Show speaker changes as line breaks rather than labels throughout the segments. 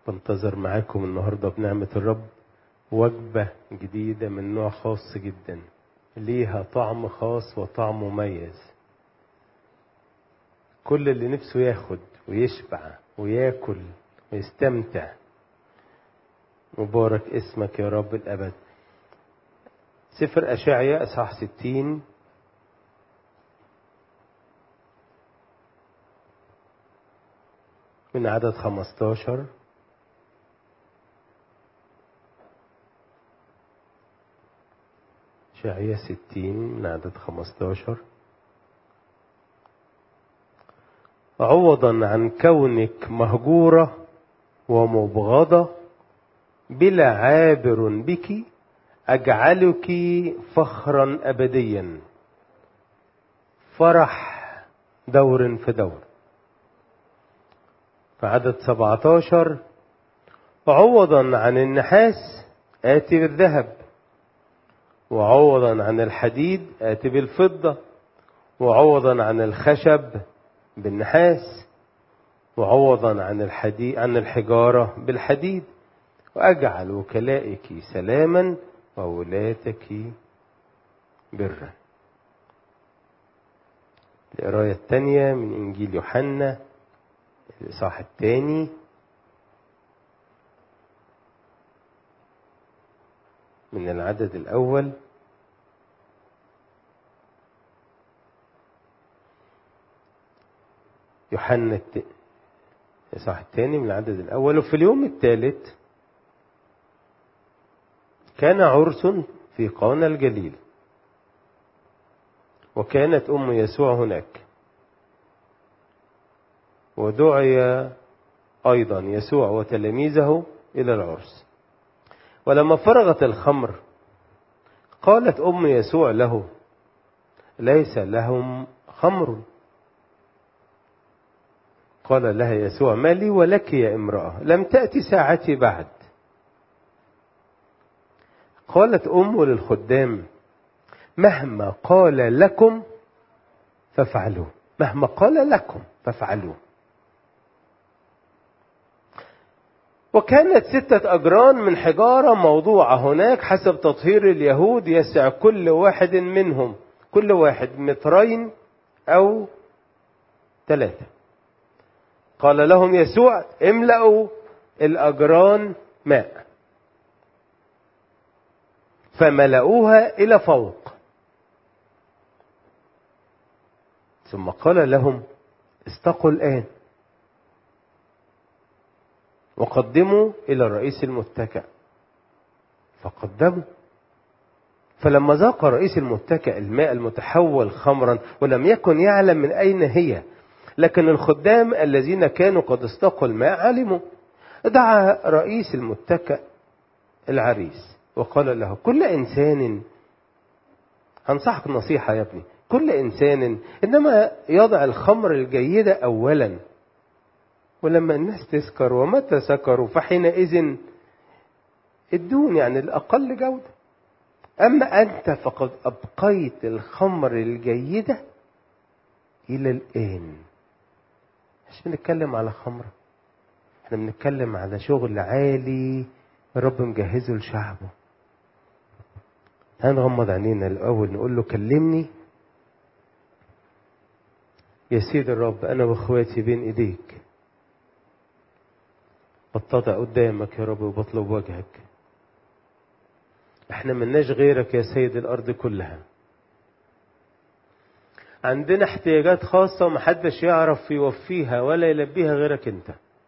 بنتظر معاكم النهارده بنعمة الرب وجبة جديدة من نوع خاص جدا ليها طعم خاص وطعم مميز كل اللي نفسه ياخد ويشبع وياكل ويستمتع مبارك اسمك يا رب الأبد سفر أشعيا إصحاح ستين من عدد خمستاشر أشعيا ستين من عدد خمستاشر عوضا عن كونك مهجورة ومبغضة بلا عابر بك أجعلك فخرا أبديا فرح دور في دور فعدد 17 عوضا عن النحاس آتي بالذهب وعوضا عن الحديد آتي بالفضة وعوضا عن الخشب بالنحاس وعوضا عن الحديد عن الحجارة بالحديد وأجعل وكلائك سلاما وولاتك برا القراية الثانية من إنجيل يوحنا الإصحاح الثاني من العدد الأول يوحنا الإصحاح الثاني من العدد الأول وفي اليوم الثالث كان عرس في قانا الجليل وكانت أم يسوع هناك ودعي أيضا يسوع وتلاميذه إلى العرس ولما فرغت الخمر قالت أم يسوع له ليس لهم خمر قال لها يسوع ما لي ولك يا امرأة لم تأتي ساعتي بعد قالت أم للخدام مهما قال لكم فافعلوا مهما قال لكم فافعلوا وكانت ستة أجران من حجارة موضوعة هناك حسب تطهير اليهود يسع كل واحد منهم كل واحد مترين أو ثلاثة قال لهم يسوع املأوا الأجران ماء فملأوها إلى فوق ثم قال لهم استقوا الآن وقدموا إلى الرئيس المتكئ فقدموا فلما ذاق رئيس المتكئ الماء المتحول خمرا ولم يكن يعلم من أين هي لكن الخدام الذين كانوا قد استقوا الماء علموا دعا رئيس المتكئ العريس وقال له كل إنسان هنصحك نصيحة يا ابني كل إنسان إنما يضع الخمر الجيدة أولا ولما الناس تسكر ومتى سكروا فحينئذ الدون يعني الأقل جودة أما أنت فقد أبقيت الخمر الجيدة إلى الآن مش بنتكلم على خمرة احنا بنتكلم على شغل عالي الرب مجهزه لشعبه هنغمض عينينا الأول نقول له كلمني يا سيد الرب أنا وإخواتي بين إيديك بتضع قدامك يا رب وبطلب وجهك احنا ملناش غيرك يا سيد الأرض كلها عندنا احتياجات خاصة ومحدش يعرف يوفيها ولا يلبيها غيرك انت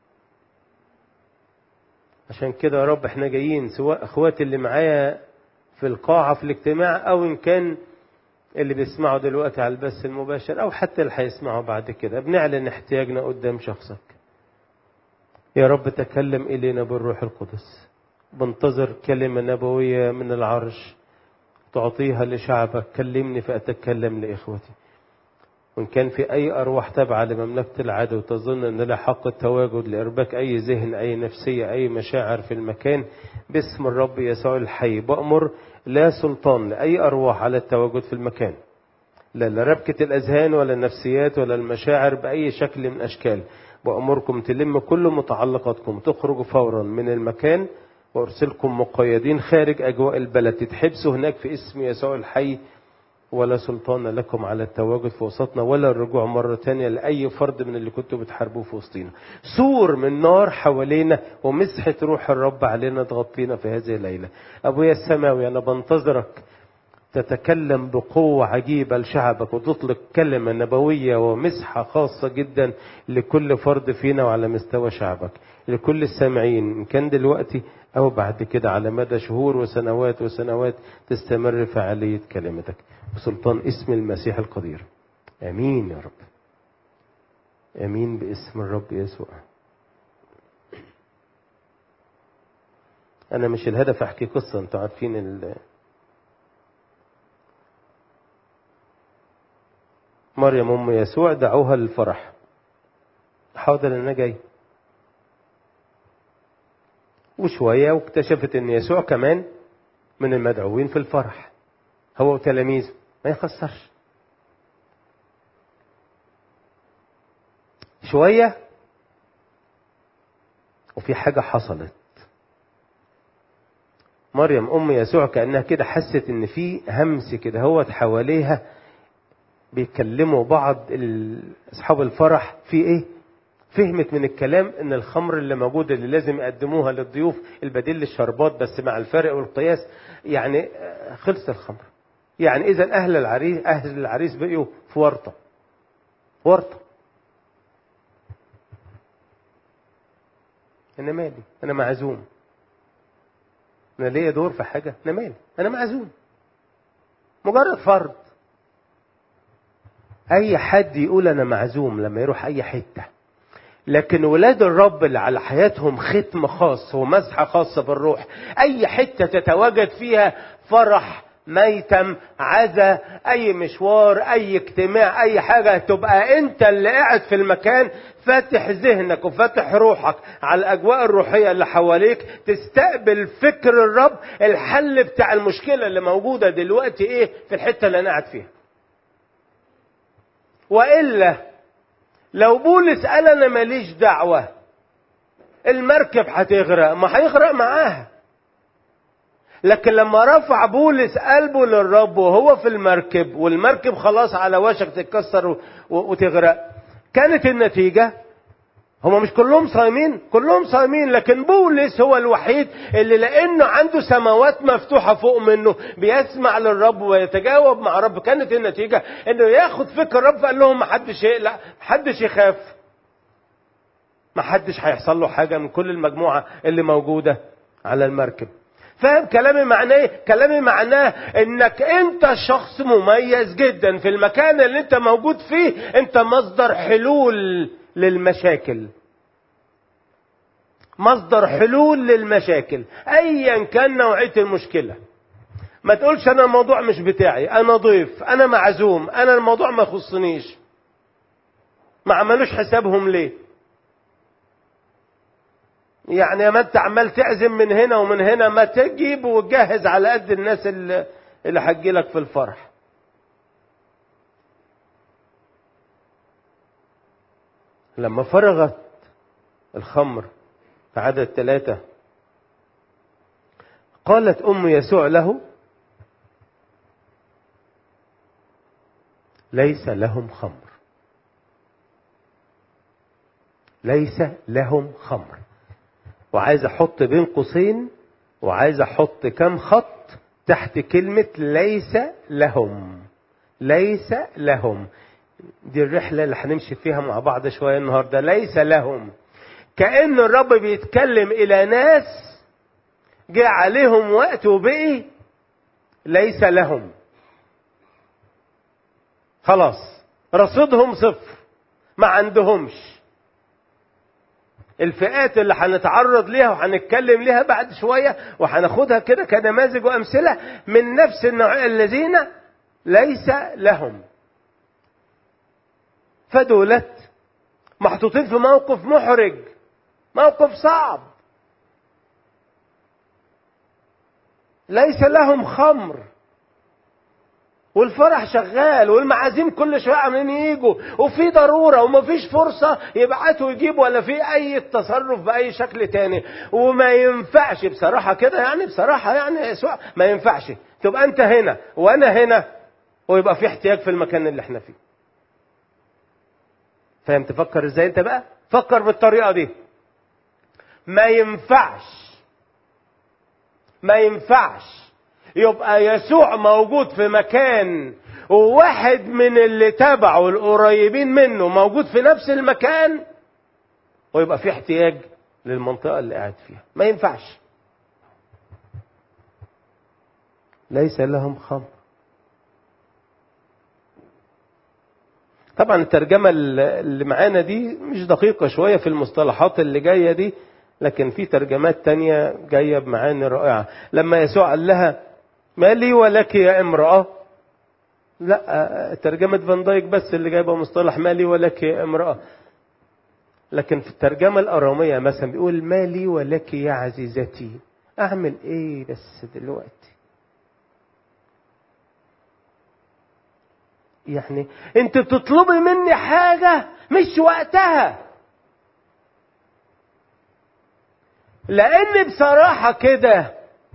عشان كده يا رب احنا جايين سواء اخواتي اللي معايا في القاعة في الاجتماع او ان كان اللي بيسمعوا دلوقتي على البث المباشر او حتى اللي هيسمعوا بعد كده بنعلن احتياجنا قدام شخصك يا رب تكلم الينا بالروح القدس بنتظر كلمة نبوية من العرش تعطيها لشعبك كلمني فأتكلم لإخوتي وإن كان في أي أرواح تابعة لمملكة العدو تظن أن لها حق التواجد لإرباك أي ذهن أي نفسية أي مشاعر في المكان باسم الرب يسوع الحي بأمر لا سلطان لأي أرواح على التواجد في المكان لا لربكة الأذهان ولا النفسيات ولا المشاعر بأي شكل من أشكال وأمركم تلم كل متعلقاتكم تخرجوا فورا من المكان وأرسلكم مقيدين خارج أجواء البلد تتحبسوا هناك في اسم يسوع الحي ولا سلطان لكم على التواجد في وسطنا ولا الرجوع مرة تانية لأي فرد من اللي كنتوا بتحاربوه في وسطينا سور من نار حوالينا ومسحة روح الرب علينا تغطينا في هذه الليلة أبويا السماوي أنا بنتظرك تتكلم بقوة عجيبة لشعبك وتطلق كلمة نبوية ومسحة خاصة جدا لكل فرد فينا وعلى مستوى شعبك لكل السامعين إن كان دلوقتي أو بعد كده على مدى شهور وسنوات وسنوات تستمر فعالية كلمتك بسلطان اسم المسيح القدير امين يا رب امين باسم الرب يسوع انا مش الهدف احكي قصه انتوا عارفين ال مريم ام يسوع دعوها للفرح حاضر انا جاي وشويه واكتشفت ان يسوع كمان من المدعوين في الفرح هو وتلاميذه ما يخسرش شوية وفي حاجة حصلت مريم أم يسوع كأنها كده حست إن في همس كده هوت حواليها بيكلموا بعض أصحاب الفرح في إيه؟ فهمت من الكلام ان الخمر اللي موجودة اللي لازم يقدموها للضيوف البديل للشربات بس مع الفرق والقياس يعني خلص الخمر يعني اذا اهل العريس اهل العريس بقيوا في ورطه ورطه انا مالي انا معزوم انا ليا دور في حاجه انا مالي انا معزوم مجرد فرض اي حد يقول انا معزوم لما يروح اي حته لكن ولاد الرب اللي على حياتهم ختم خاص ومسحه خاصه بالروح اي حته تتواجد فيها فرح ميتم عزا اي مشوار اي اجتماع اي حاجه تبقى انت اللي قاعد في المكان فاتح ذهنك وفاتح روحك على الاجواء الروحيه اللي حواليك تستقبل فكر الرب الحل بتاع المشكله اللي موجوده دلوقتي ايه في الحته اللي انا قاعد فيها والا لو بولس قال انا ماليش دعوه المركب هتغرق ما هيغرق معاها لكن لما رفع بولس قلبه للرب وهو في المركب والمركب خلاص على وشك تتكسر وتغرق كانت النتيجة هما مش كلهم صايمين كلهم صايمين لكن بولس هو الوحيد اللي لانه عنده سماوات مفتوحه فوق منه بيسمع للرب ويتجاوب مع الرب كانت النتيجه انه ياخد فكر الرب فقال لهم ما حدش يقلق ما حدش يخاف ما حدش هيحصل له حاجه من كل المجموعه اللي موجوده على المركب فاهم كلامي معناه ايه؟ كلامي معناه انك انت شخص مميز جدا في المكان اللي انت موجود فيه انت مصدر حلول للمشاكل مصدر حلول للمشاكل ايا كان نوعيه المشكله ما تقولش انا الموضوع مش بتاعي انا ضيف انا معزوم انا الموضوع ما يخصنيش ما عملوش حسابهم ليه يعني ما انت عمال تعزم من هنا ومن هنا ما تجيب وتجهز على قد الناس اللي, اللي هتجيلك في الفرح لما فرغت الخمر في عدد ثلاثة قالت أم يسوع له ليس لهم خمر ليس لهم خمر وعايز احط بين قوسين وعايز احط كم خط تحت كلمة ليس لهم ليس لهم دي الرحلة اللي هنمشي فيها مع بعض شوية النهاردة ليس لهم كأن الرب بيتكلم إلى ناس جاء عليهم وقت وبقي ليس لهم خلاص رصيدهم صفر ما عندهمش الفئات اللي هنتعرض ليها وهنتكلم ليها بعد شويه وهناخدها كده كنماذج وامثله من نفس النوعيه الذين ليس لهم فدولت محطوطين في موقف محرج موقف صعب ليس لهم خمر والفرح شغال والمعازيم كل شويه عاملين يجوا وفي ضروره ومفيش فرصه يبعتوا يجيبوا ولا في اي تصرف باي شكل تاني وما ينفعش بصراحه كده يعني بصراحه يعني يسوع ما ينفعش تبقى انت هنا وانا هنا ويبقى في احتياج في المكان اللي احنا فيه فاهم تفكر ازاي انت بقى فكر بالطريقه دي ما ينفعش ما ينفعش يبقى يسوع موجود في مكان وواحد من اللي تبعه القريبين منه موجود في نفس المكان ويبقى في احتياج للمنطقة اللي قاعد فيها ما ينفعش ليس لهم خمر طبعا الترجمة اللي معانا دي مش دقيقة شوية في المصطلحات اللي جاية دي لكن في ترجمات تانية جاية بمعاني رائعة لما يسوع قال لها ما لي ولك يا امرأة لا ترجمة فان دايك بس اللي جايبه مصطلح ما لي ولك يا امرأة لكن في الترجمة الأرامية مثلا بيقول ما لي ولك يا عزيزتي أعمل إيه بس دلوقتي يعني أنت بتطلبي مني حاجة مش وقتها لأن بصراحة كده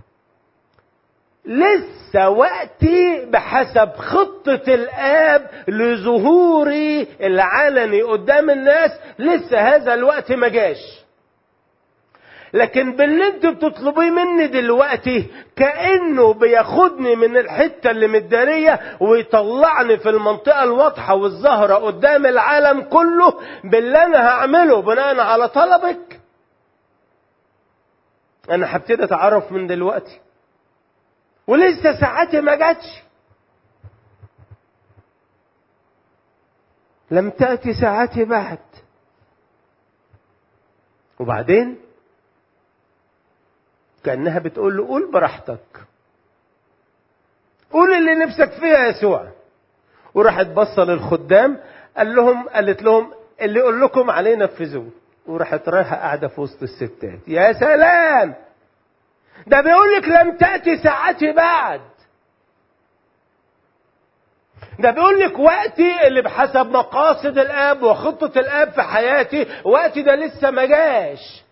لسه وقتي بحسب خطة الآب لظهوري العلني قدام الناس لسه هذا الوقت ما جاش لكن باللي انت بتطلبيه مني دلوقتي كأنه بياخدني من الحتة اللي متدارية ويطلعني في المنطقة الواضحة والظاهرة قدام العالم كله باللي انا هعمله بناء على طلبك انا هبتدي اتعرف من دلوقتي ولسه ساعتي ما جاتش لم تأتي ساعتي بعد وبعدين كأنها بتقول له قول براحتك قول اللي نفسك فيه يا يسوع وراحت بصة للخدام قال لهم قالت لهم اللي يقول لكم عليه نفذوه وراحت رايحة قاعدة في وسط الستات يا سلام ده بيقول لك لم تأتي ساعتي بعد ده بيقول لك وقتي اللي بحسب مقاصد الاب وخطة الاب في حياتي وقتي ده لسه ما جاش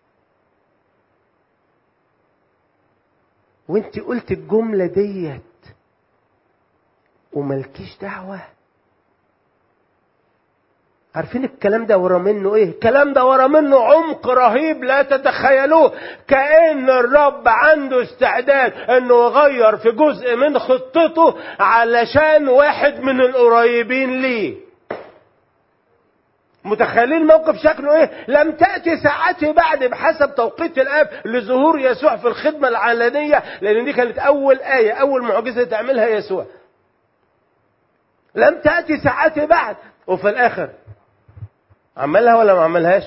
وانت قلت الجملة ديت وملكيش دعوة عارفين الكلام ده ورا منه ايه الكلام ده ورا منه عمق رهيب لا تتخيلوه كأن الرب عنده استعداد انه يغير في جزء من خطته علشان واحد من القريبين ليه متخيلين الموقف شكله ايه لم تأتي ساعتي بعد بحسب توقيت الاب لظهور يسوع في الخدمة العلنية لان دي كانت اول آية اول معجزة تعملها يسوع لم تأتي ساعتي بعد وفي الاخر عملها ولا ما عملهاش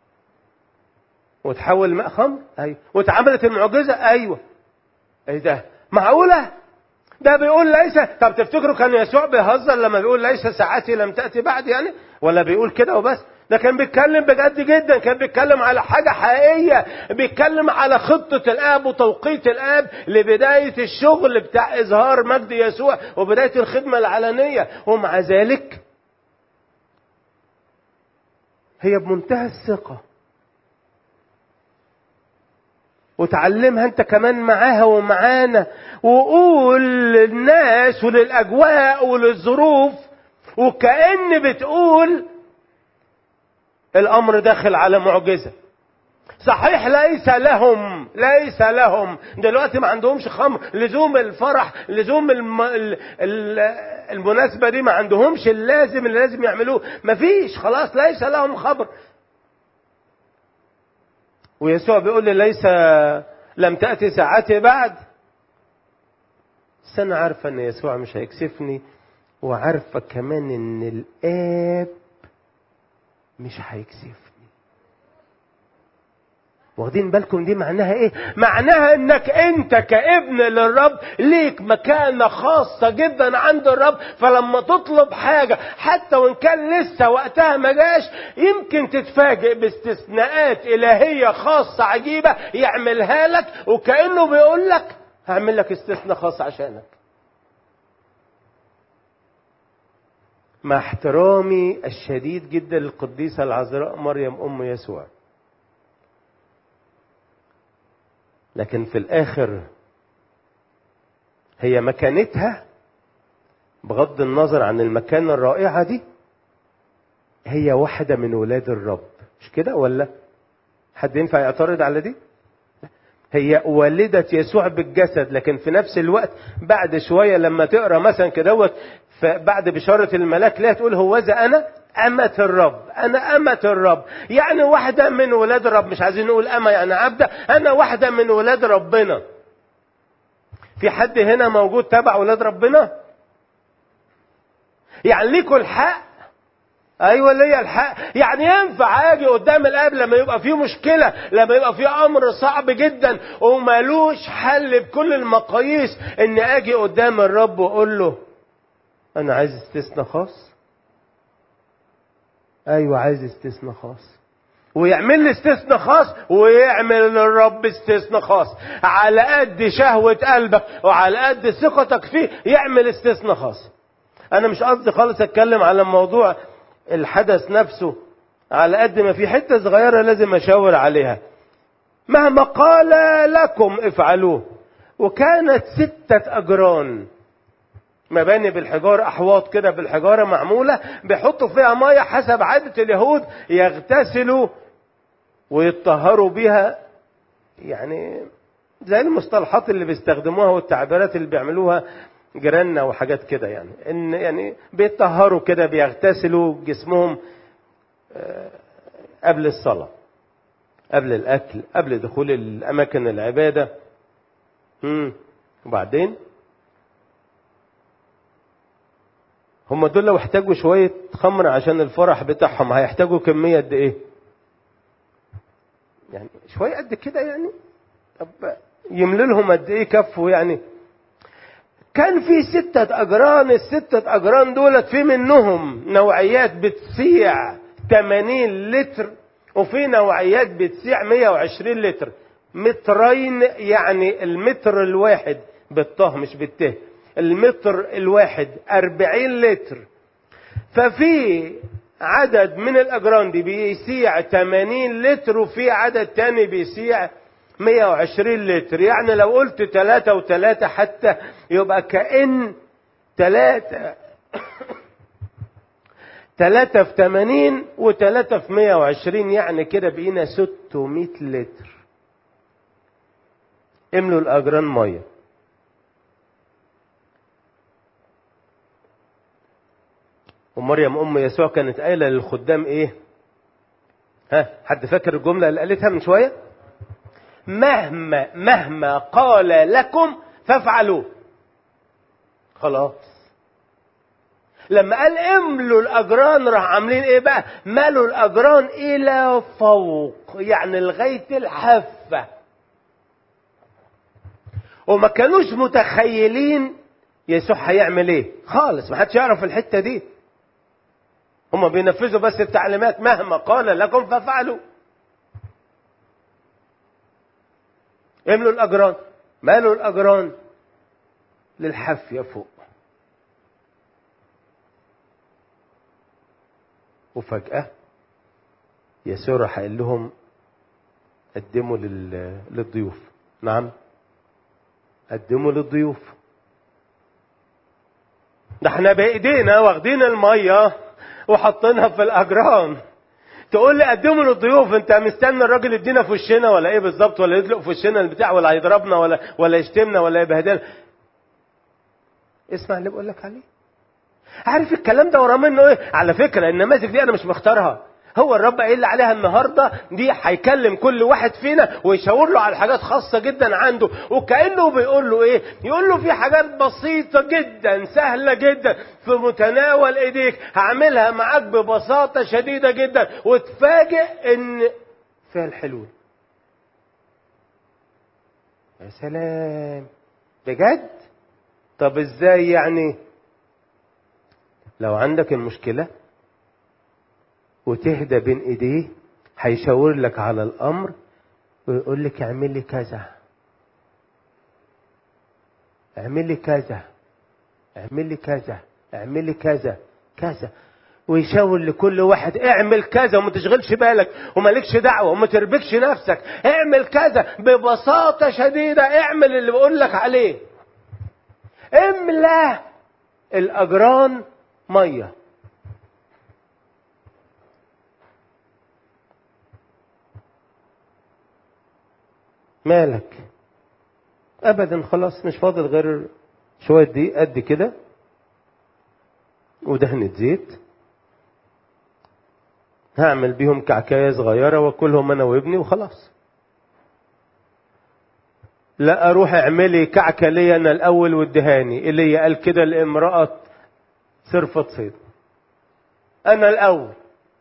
وتحول ماء خمر ايوه واتعملت المعجزه ايوه ايه ده معقوله ده بيقول ليس طب تفتكروا كان يسوع بيهزر لما بيقول ليس ساعتي لم تاتي بعد يعني ولا بيقول كده وبس ده كان بيتكلم بجد جدا كان بيتكلم على حاجة حقيقية بيتكلم على خطة الآب وتوقيت الآب لبداية الشغل بتاع إظهار مجد يسوع وبداية الخدمة العلنية ومع ذلك هي بمنتهى الثقة وتعلمها انت كمان معاها ومعانا وقول للناس وللأجواء وللظروف وكأن بتقول الأمر داخل على معجزة صحيح ليس لهم ليس لهم دلوقتي ما عندهمش خمر لزوم الفرح لزوم الم... ال... ال... المناسبة دي ما عندهمش اللازم اللي لازم يعملوه مفيش خلاص ليس لهم خبر ويسوع بيقول لي ليس لم تأتي ساعتي بعد بس أنا عارفة إن يسوع مش هيكسفني وعارفة كمان إن الآب مش هيكسفني واخدين بالكم دي معناها ايه معناها انك انت كابن للرب ليك مكانة خاصة جدا عند الرب فلما تطلب حاجة حتى وان كان لسه وقتها ما جاش يمكن تتفاجئ باستثناءات الهية خاصة عجيبة يعملها لك وكأنه بيقول لك هعمل لك استثناء خاص عشانك مع احترامي الشديد جدا للقديسة العذراء مريم أم يسوع لكن في الآخر هي مكانتها بغض النظر عن المكانة الرائعة دي هي واحدة من ولاد الرب مش كده ولا حد ينفع يعترض على دي هي والدة يسوع بالجسد لكن في نفس الوقت بعد شوية لما تقرأ مثلا كدوت بعد بشارة الملاك لا تقول هوذا أنا أمة الرب أنا أمة الرب يعني واحدة من ولاد الرب مش عايزين نقول أمة يعني عبدة أنا واحدة من ولاد ربنا في حد هنا موجود تبع ولاد ربنا يعني ليكوا الحق ايوه ليا الحق يعني ينفع اجي قدام الاب لما يبقى فيه مشكله لما يبقى فيه امر صعب جدا ومالوش حل بكل المقاييس ان اجي قدام الرب واقول له انا عايز استثناء خاص ايوه عايز استثناء خاص ويعمل لي استثناء خاص ويعمل للرب استثناء خاص على قد شهوة قلبك وعلى قد ثقتك فيه يعمل استثناء خاص انا مش قصدي خالص اتكلم على موضوع الحدث نفسه على قد ما في حته صغيره لازم اشاور عليها مهما قال لكم افعلوه وكانت ستة أجران مباني بالحجارة أحواض كده بالحجارة معمولة بيحطوا فيها مية حسب عادة اليهود يغتسلوا ويتطهروا بيها يعني زي المصطلحات اللي بيستخدموها والتعبيرات اللي بيعملوها جيراننا وحاجات كده يعني ان يعني بيتطهروا كده بيغتسلوا جسمهم قبل الصلاه قبل الاكل قبل دخول الاماكن العباده امم وبعدين هم دول لو احتاجوا شويه خمر عشان الفرح بتاعهم هيحتاجوا كميه قد ايه يعني شويه قد كده يعني طب يملوا لهم قد ايه كفوا يعني كان في ستة أجران الستة أجران دولت في منهم نوعيات بتسيع 80 لتر وفي نوعيات بتسيع 120 لتر مترين يعني المتر الواحد بالطه مش بالته المتر الواحد 40 لتر ففي عدد من الأجران دي بيسيع 80 لتر وفي عدد تاني بيسيع 120 لتر يعني لو قلت ثلاثة وثلاثة حتى يبقى كأن ثلاثة ثلاثة في 80 وثلاثة في 120 يعني كده بقينا 600 لتر املوا الأجران مية ومريم أم يسوع كانت قايلة للخدام إيه؟ ها حد فاكر الجملة اللي قالتها من شوية؟ مهما مهما قال لكم فافعلوا خلاص لما قال املوا الاجران راح عاملين ايه بقى ملوا الاجران الى فوق يعني لغايه الحافه وما كانوش متخيلين يسوع هيعمل ايه خالص ما حدش يعرف الحته دي هما بينفذوا بس التعليمات مهما قال لكم فافعلوا املوا الاجران مالوا الاجران للحافيه فوق وفجاه يسوع راح قال لهم قدموا لل... للضيوف نعم قدموا للضيوف ده احنا بايدينا واخدين الميه وحاطينها في الاجران تقول لي قدموا للضيوف انت مستني الراجل يدينا في وشنا ولا ايه بالظبط ولا يدلق في وشنا البتاع ولا هيضربنا ولا ولا يشتمنا ولا يبهدلنا اسمع اللي بقول لك عليه عارف الكلام ده وراه منه ايه على فكره النماذج دي انا مش مختارها هو الرب قايل لي عليها النهارده دي هيكلم كل واحد فينا ويشاور له على حاجات خاصه جدا عنده وكانه بيقول له ايه يقول له في حاجات بسيطه جدا سهله جدا في متناول ايديك هعملها معاك ببساطه شديده جدا وتفاجئ ان فيها الحلول يا سلام بجد طب ازاي يعني لو عندك المشكله وتهدى بين ايديه هيشاور لك على الامر ويقول لك اعمل لي كذا اعمل لي كذا اعمل لي كذا اعمل لي كذا كذا ويشاور لكل واحد اعمل كذا وما تشغلش بالك ومالكش دعوة وما تربكش نفسك اعمل كذا ببساطة شديدة اعمل اللي بقول لك عليه املى الاجران ميه مالك ابدا خلاص مش فاضل غير شويه دي قد كده ودهنة زيت هعمل بيهم كعكاية صغيرة واكلهم انا وابني وخلاص لا اروح اعملي كعكة لي انا الاول والدهاني اللي قال كده لامرأة صرفة صيد انا الاول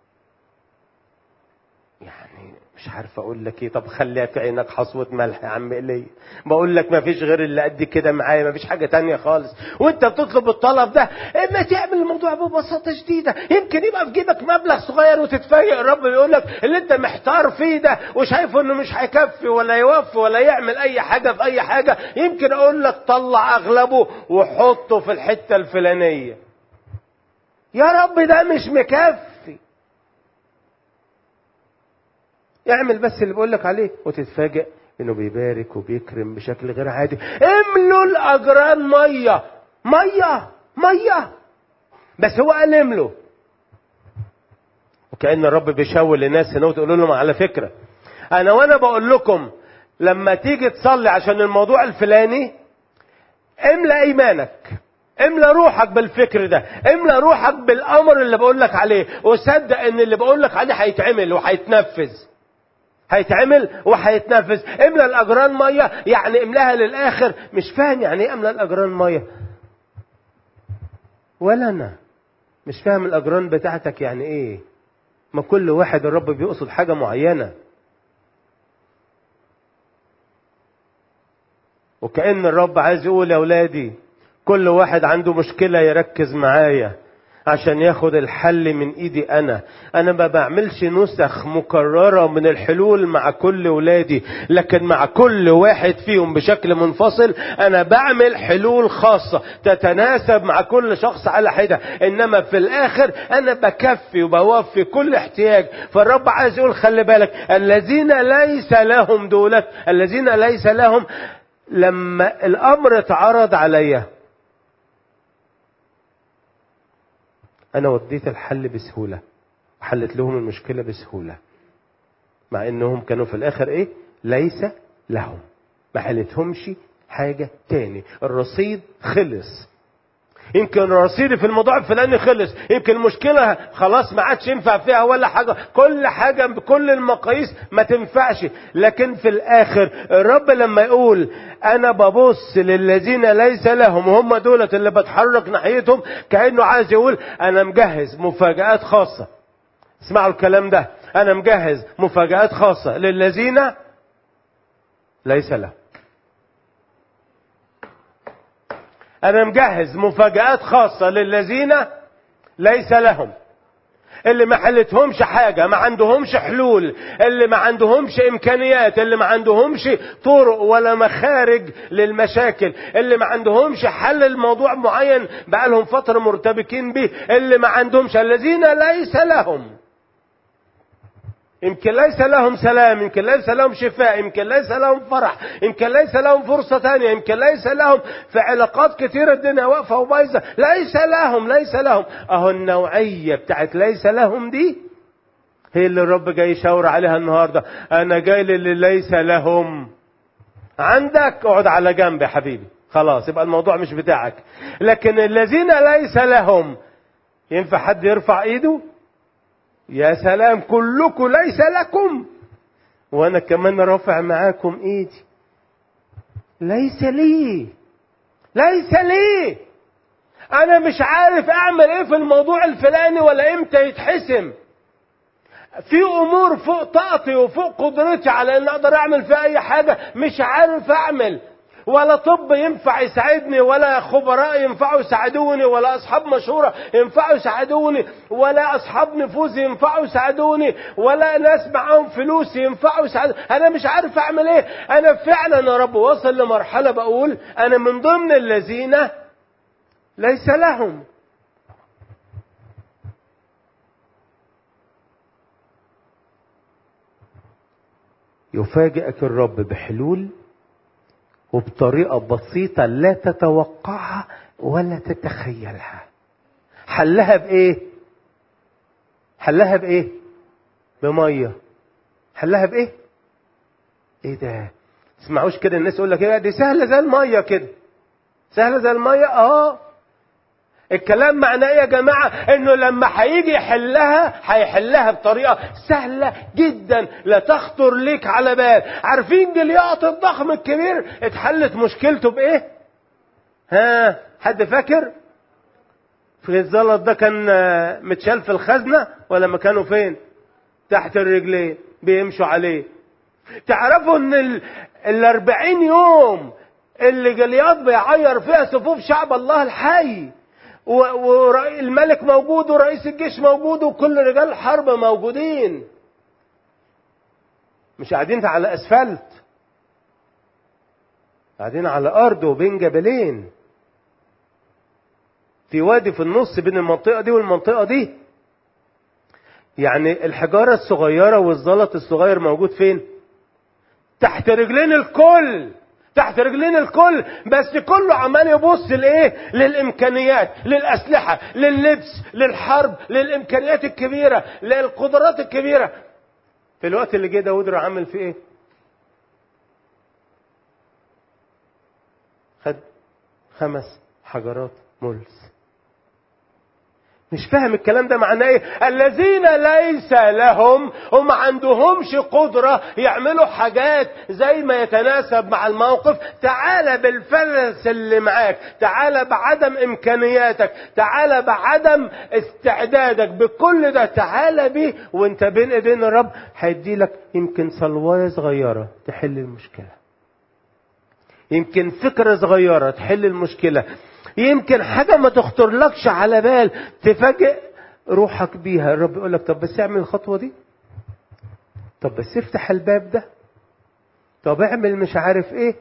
يعني مش عارف اقول لك ايه طب خليها في عينك حصوة ملح يا عم ايليا بقول لك ما فيش غير اللي قد كده معايا ما فيش حاجة تانية خالص وانت بتطلب الطلب ده اما تعمل الموضوع ببساطة شديدة يمكن يبقى في جيبك مبلغ صغير وتتفاجئ الرب يقول لك اللي انت محتار فيه ده وشايفه انه مش هيكفي ولا يوفي ولا يعمل اي حاجة في اي حاجة يمكن اقول لك طلع اغلبه وحطه في الحتة الفلانية يا رب ده مش مكفي اعمل بس اللي بقول لك عليه وتتفاجئ انه بيبارك وبيكرم بشكل غير عادي املوا الاجران ميه ميه ميه بس هو قال املوا وكأن الرب بيشاور لناس هنا وتقول لهم على فكرة انا وانا بقول لكم لما تيجي تصلي عشان الموضوع الفلاني املى ايمانك املى روحك بالفكر ده املى روحك بالامر اللي بقول لك عليه وصدق ان اللي بقول لك عليه هيتعمل وهيتنفذ هيتعمل وهيتنفذ املى الاجران ميه يعني املاها للاخر مش فاهم يعني ايه املى الاجران ميه ولا انا مش فاهم الاجران بتاعتك يعني ايه ما كل واحد الرب بيقصد حاجه معينه وكأن الرب عايز يقول يا أولادي كل واحد عنده مشكلة يركز معايا عشان ياخد الحل من ايدي انا انا ما بعملش نسخ مكررة من الحلول مع كل ولادي لكن مع كل واحد فيهم بشكل منفصل انا بعمل حلول خاصة تتناسب مع كل شخص على حدة انما في الاخر انا بكفي وبوفي كل احتياج فالرب عايز يقول خلي بالك الذين ليس لهم دولت الذين ليس لهم لما الامر اتعرض عليا انا وديت الحل بسهوله وحلت لهم المشكله بسهوله مع انهم كانوا في الاخر ايه ليس لهم ما حلتهمش حاجه تاني الرصيد خلص يمكن رصيدي في الموضوع الفلاني خلص يمكن المشكلة خلاص ما عادش ينفع فيها ولا حاجة كل حاجة بكل المقاييس ما تنفعش لكن في الآخر الرب لما يقول أنا ببص للذين ليس لهم وهم دولة اللي بتحرك ناحيتهم كأنه عايز يقول أنا مجهز مفاجآت خاصة اسمعوا الكلام ده أنا مجهز مفاجآت خاصة للذين ليس لهم انا مجهز مفاجآت خاصة للذين ليس لهم اللي ما حلتهمش حاجة ما عندهمش حلول اللي ما عندهمش امكانيات اللي ما عندهمش طرق ولا مخارج للمشاكل اللي ما عندهمش حل الموضوع معين بقالهم فترة مرتبكين به اللي ما عندهمش الذين ليس لهم يمكن ليس لهم سلام يمكن ليس لهم شفاء يمكن ليس لهم فرح يمكن ليس لهم فرصة تانية يمكن ليس لهم في علاقات كتيرة الدنيا واقفة وبايظة ليس لهم ليس لهم اهو النوعية بتاعت ليس لهم دي هي اللي الرب جاي يشاور عليها النهاردة انا جاي للي ليس لهم عندك اقعد على جنب يا حبيبي خلاص يبقى الموضوع مش بتاعك لكن الذين ليس لهم ينفع حد يرفع ايده يا سلام كلكم ليس لكم وانا كمان رافع معاكم ايدي ليس لي ليس لي انا مش عارف اعمل ايه في الموضوع الفلاني ولا امتى يتحسم في امور فوق طاقتي وفوق قدرتي على ان اقدر اعمل في اي حاجه مش عارف اعمل ولا طب ينفع يساعدني ولا خبراء ينفعوا يساعدوني ولا اصحاب مشوره ينفعوا يساعدوني ولا اصحاب نفوذ ينفعوا يساعدوني ولا ناس معاهم فلوس ينفعوا يساعدوني انا مش عارف اعمل ايه انا فعلا يا رب واصل لمرحله بقول انا من ضمن الذين ليس لهم يفاجئك الرب بحلول وبطريقة بسيطة لا تتوقعها ولا تتخيلها حلها بإيه؟ حلها بإيه؟ بمية حلها بإيه؟ إيه ده؟ تسمعوش كده الناس يقول لك إيه دي سهلة زي المية كده سهلة زي المية؟ آه الكلام معناه ايه يا جماعة انه لما هيجي يحلها هيحلها بطريقة سهلة جدا لا تخطر ليك على بال عارفين جلياط الضخم الكبير اتحلت مشكلته بايه ها حد فاكر في الزلط ده كان متشال في الخزنة ولا مكانه فين تحت الرجلين بيمشوا عليه تعرفوا ان ال... الاربعين يوم اللي جلياط بيعير فيها صفوف شعب الله الحي والملك موجود ورئيس الجيش موجود وكل رجال الحرب موجودين مش قاعدين على اسفلت قاعدين على ارض وبين جبلين في وادي في النص بين المنطقة دي والمنطقة دي يعني الحجارة الصغيرة والزلط الصغير موجود فين تحت رجلين الكل تحت رجلين الكل بس كله عمال يبص لايه للامكانيات للاسلحه لللبس للحرب للامكانيات الكبيره للقدرات الكبيره في الوقت اللي جه داود راح عامل فيه ايه خد خمس حجرات ملس مش فاهم الكلام ده معناه ايه الذين ليس لهم وما عندهمش قدرة يعملوا حاجات زي ما يتناسب مع الموقف تعالى بالفلس اللي معاك تعالى بعدم امكانياتك تعالى بعدم استعدادك بكل ده تعالى بيه وانت بين ايدين الرب هيدي لك يمكن صلواية صغيرة تحل المشكلة يمكن فكرة صغيرة تحل المشكلة يمكن حاجة ما تخطرلكش على بال تفاجئ روحك بيها الرب يقول لك طب بس اعمل الخطوة دي طب بس افتح الباب ده طب اعمل مش عارف ايه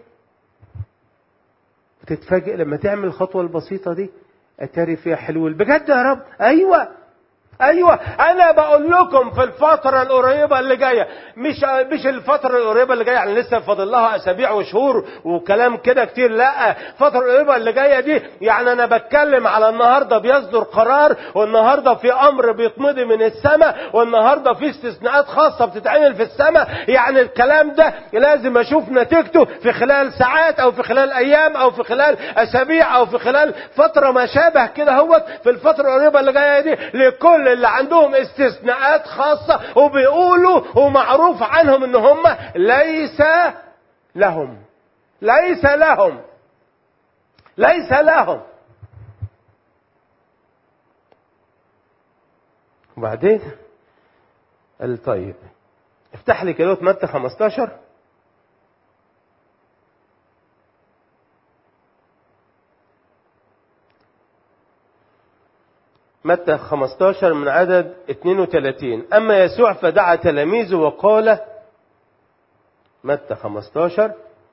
وتتفاجئ لما تعمل الخطوة البسيطة دي اتاري فيها حلول بجد يا رب ايوه ايوه انا بقول لكم في الفتره القريبه اللي جايه مش مش الفتره القريبه اللي جايه يعني لسه فاضل لها اسابيع وشهور وكلام كده كتير لا الفتره القريبه اللي جايه دي يعني انا بتكلم على النهارده بيصدر قرار والنهارده في امر بيتمضي من السماء والنهارده في استثناءات خاصه بتتعمل في السماء يعني الكلام ده لازم اشوف نتيجته في خلال ساعات او في خلال ايام او في خلال اسابيع او في خلال فتره ما شابه كده هوت في الفتره القريبه اللي جايه دي لكل اللي عندهم استثناءات خاصة وبيقولوا ومعروف عنهم ان هم ليس لهم ليس لهم ليس لهم وبعدين قال طيب افتح لي كده متى 15 متى 15 من عدد 32 أما يسوع فدعا تلاميذه وقال متى 15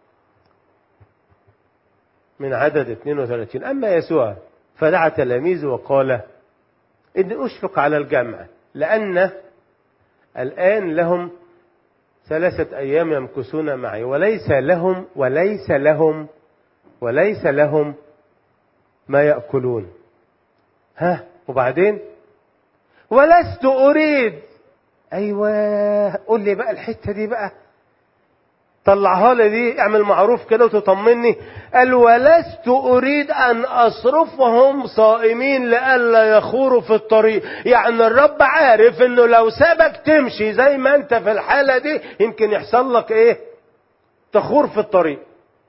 من عدد 32 أما يسوع فدعا تلاميذه وقال إني أشفق على الجمع لأن الآن لهم ثلاثة أيام يمكثون معي وليس لهم وليس لهم وليس لهم ما يأكلون ها وبعدين ولست أريد أيوة قول لي بقى الحتة دي بقى طلعها لي دي اعمل معروف كده وتطمني قال ولست أريد أن أصرفهم صائمين لئلا يخوروا في الطريق يعني الرب عارف إنه لو سابك تمشي زي ما أنت في الحالة دي يمكن يحصل لك إيه تخور في الطريق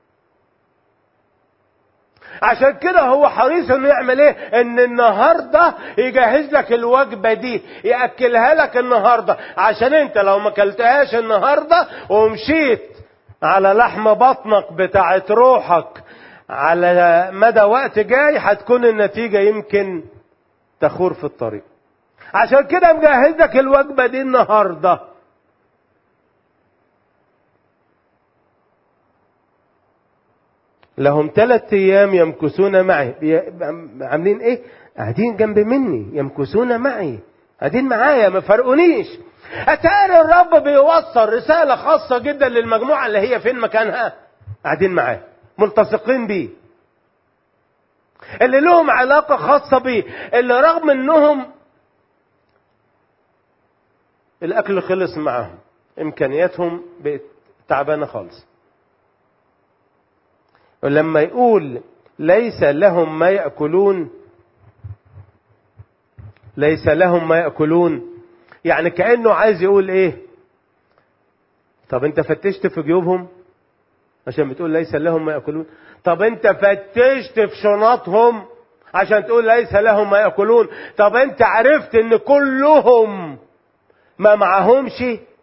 عشان كده هو حريص انه يعمل ايه ان النهارده يجهز لك الوجبه دي ياكلها لك النهارده عشان انت لو ما اكلتهاش النهارده ومشيت على لحم بطنك بتاعت روحك على مدى وقت جاي هتكون النتيجه يمكن تخور في الطريق عشان كده مجهز لك الوجبه دي النهارده لهم ثلاث ايام يمكثون معي عاملين ايه قاعدين جنب مني يمكثون معي قاعدين معايا ما فرقونيش اتاري الرب بيوصل رساله خاصه جدا للمجموعه اللي هي فين مكانها قاعدين معاه ملتصقين بيه اللي لهم علاقه خاصه بيه اللي رغم انهم الاكل خلص معاهم امكانياتهم بقت تعبانه خالص ولما يقول ليس لهم ما ياكلون ليس لهم ما ياكلون يعني كانه عايز يقول ايه طب انت فتشت في جيوبهم عشان بتقول ليس لهم ما ياكلون طب انت فتشت في شنطهم عشان تقول ليس لهم ما ياكلون طب انت عرفت ان كلهم ما معهمش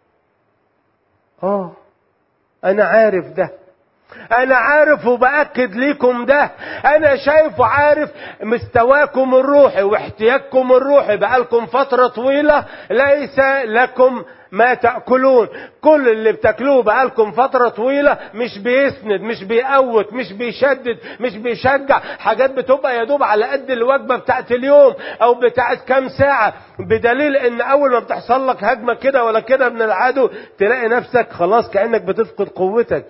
اه انا عارف ده انا عارف وباكد ليكم ده انا شايف وعارف مستواكم الروحي واحتياجكم الروحي بقالكم فتره طويله ليس لكم ما تاكلون كل اللي بتاكلوه بقالكم فتره طويله مش بيسند مش بيقوت مش بيشدد مش بيشجع حاجات بتبقى يا دوب على قد الوجبه بتاعت اليوم او بتاعت كام ساعه بدليل ان اول ما بتحصل لك هجمه كده ولا كده من العدو تلاقي نفسك خلاص كانك بتفقد قوتك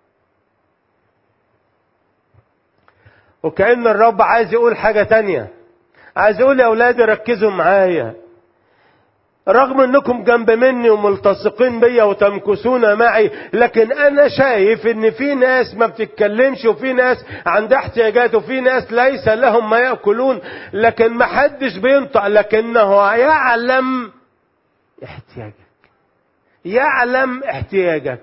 وكأن الرب عايز يقول حاجة تانية عايز يقول يا أولادي ركزوا معايا رغم انكم جنب مني وملتصقين بيا وتمكثون معي لكن انا شايف ان في ناس ما بتتكلمش وفي ناس عندها احتياجات وفي ناس ليس لهم ما ياكلون لكن ما حدش بينطق لكنه يعلم احتياجك يعلم احتياجك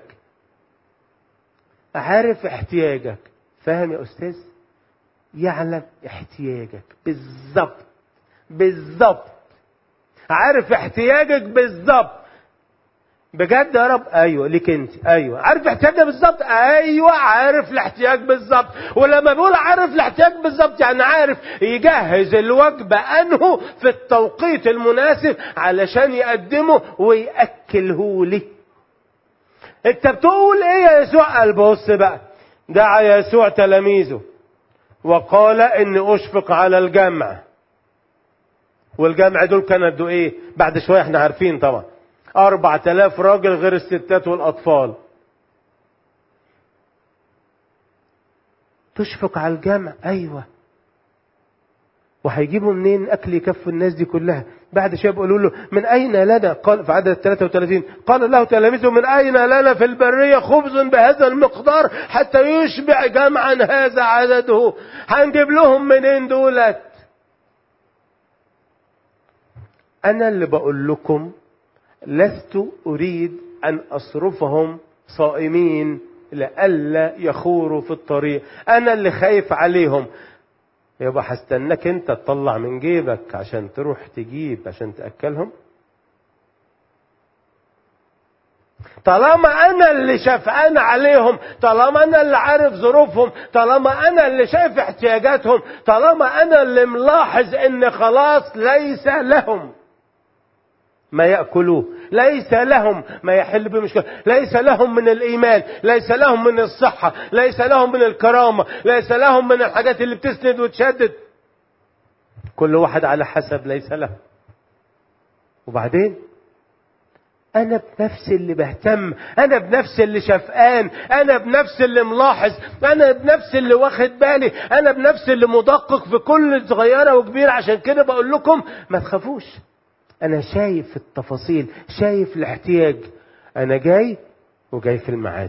عارف احتياجك فاهم يا استاذ يعلم احتياجك بالظبط بالظبط عارف احتياجك بالظبط بجد يا رب ايوه ليك انت ايوه عارف احتياجك بالظبط ايوه عارف الاحتياج بالظبط ولما بيقول عارف الاحتياج بالظبط يعني عارف يجهز الوجبه انه في التوقيت المناسب علشان يقدمه وياكله لي انت بتقول ايه يا يسوع قال بص بقى دعا يسوع تلاميذه وقال اني اشفق على الجمع والجمع دول كانوا قدوا ايه بعد شويه احنا عارفين طبعا أربعة آلاف راجل غير الستات والأطفال تشفق على الجمع أيوة وهيجيبوا منين أكل يكفي الناس دي كلها بعد شوية بيقولوا له من أين لنا قال في عدد 33 قال له تلاميذه من أين لنا في البرية خبز بهذا المقدار حتى يشبع جمعا هذا عدده هنجيب لهم منين دولت أنا اللي بقول لكم لست أريد أن أصرفهم صائمين لئلا يخوروا في الطريق أنا اللي خايف عليهم يبقى هستناك انت تطلع من جيبك عشان تروح تجيب عشان تأكلهم طالما انا اللي شافعان عليهم طالما انا اللي عارف ظروفهم طالما انا اللي شايف احتياجاتهم طالما انا اللي ملاحظ ان خلاص ليس لهم ما يأكلوه ليس لهم ما يحل بمشكلة ليس لهم من الإيمان ليس لهم من الصحة ليس لهم من الكرامة ليس لهم من الحاجات اللي بتسند وتشدد كل واحد على حسب ليس له وبعدين أنا بنفسي اللي بهتم أنا بنفسي اللي شفقان أنا بنفسي اللي ملاحظ أنا بنفسي اللي واخد بالي أنا بنفسي اللي مدقق في كل صغيرة وكبيرة عشان كده بقول لكم ما تخافوش انا شايف التفاصيل شايف الاحتياج انا جاي وجاي في الميعاد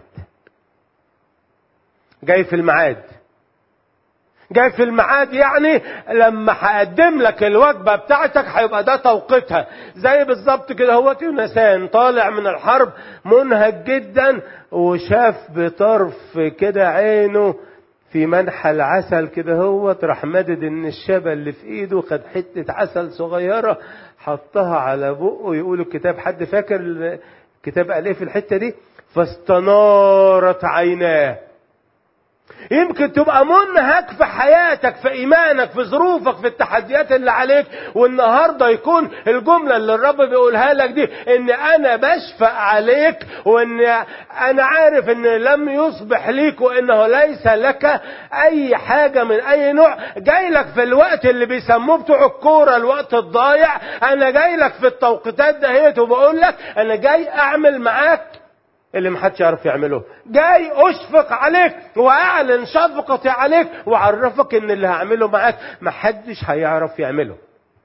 جاي في الميعاد جاي في الميعاد يعني لما هقدم لك الوجبه بتاعتك هيبقى ده توقيتها زي بالظبط كده هو يونسان طالع من الحرب منهك جدا وشاف بطرف كده عينه في منحى العسل كده هو راح مدد ان الشبل اللي في ايده خد حته عسل صغيره حطها على بقه يقول الكتاب حد فاكر الكتاب قال ايه في الحته دي فاستنارت عيناه يمكن تبقى منهك في حياتك في ايمانك في ظروفك في التحديات اللي عليك والنهارده يكون الجمله اللي الرب بيقولها لك دي ان انا بشفق عليك وان انا عارف ان لم يصبح ليك وانه ليس لك اي حاجه من اي نوع جاي لك في الوقت اللي بيسموه بتوع الكوره الوقت الضايع انا جاي لك في التوقيتات دهيت وبقول لك انا جاي اعمل معاك اللي محدش يعرف يعمله جاي اشفق عليك واعلن شفقتي عليك واعرفك ان اللي هعمله معاك محدش هيعرف يعمله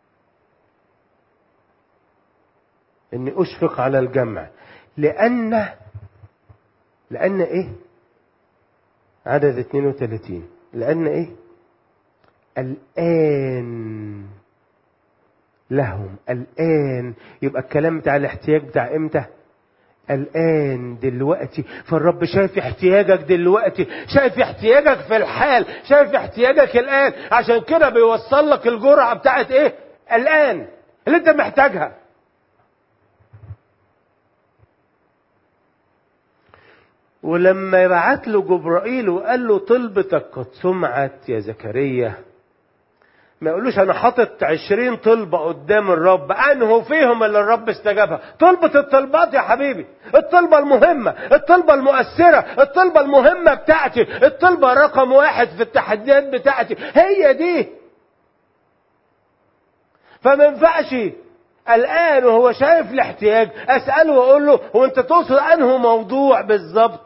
اني اشفق على الجمع لان لان ايه عدد 32 لان ايه الان لهم الان يبقى الكلام بتاع الاحتياج بتاع امتى الآن دلوقتي فالرب شايف احتياجك دلوقتي شايف احتياجك في الحال شايف احتياجك الآن عشان كده بيوصل لك الجرعة بتاعت ايه الآن اللي انت محتاجها ولما بعت له جبرائيل وقال له طلبتك قد سمعت يا زكريا ما يقولوش انا حاطط عشرين طلبة قدام الرب انه فيهم اللي الرب استجابها طلبة الطلبات يا حبيبي الطلبة المهمة الطلبة المؤثرة الطلبة المهمة بتاعتي الطلبة رقم واحد في التحديات بتاعتي هي دي فما ينفعش الان وهو شايف الاحتياج اساله واقول له هو انت تقصد انه موضوع بالظبط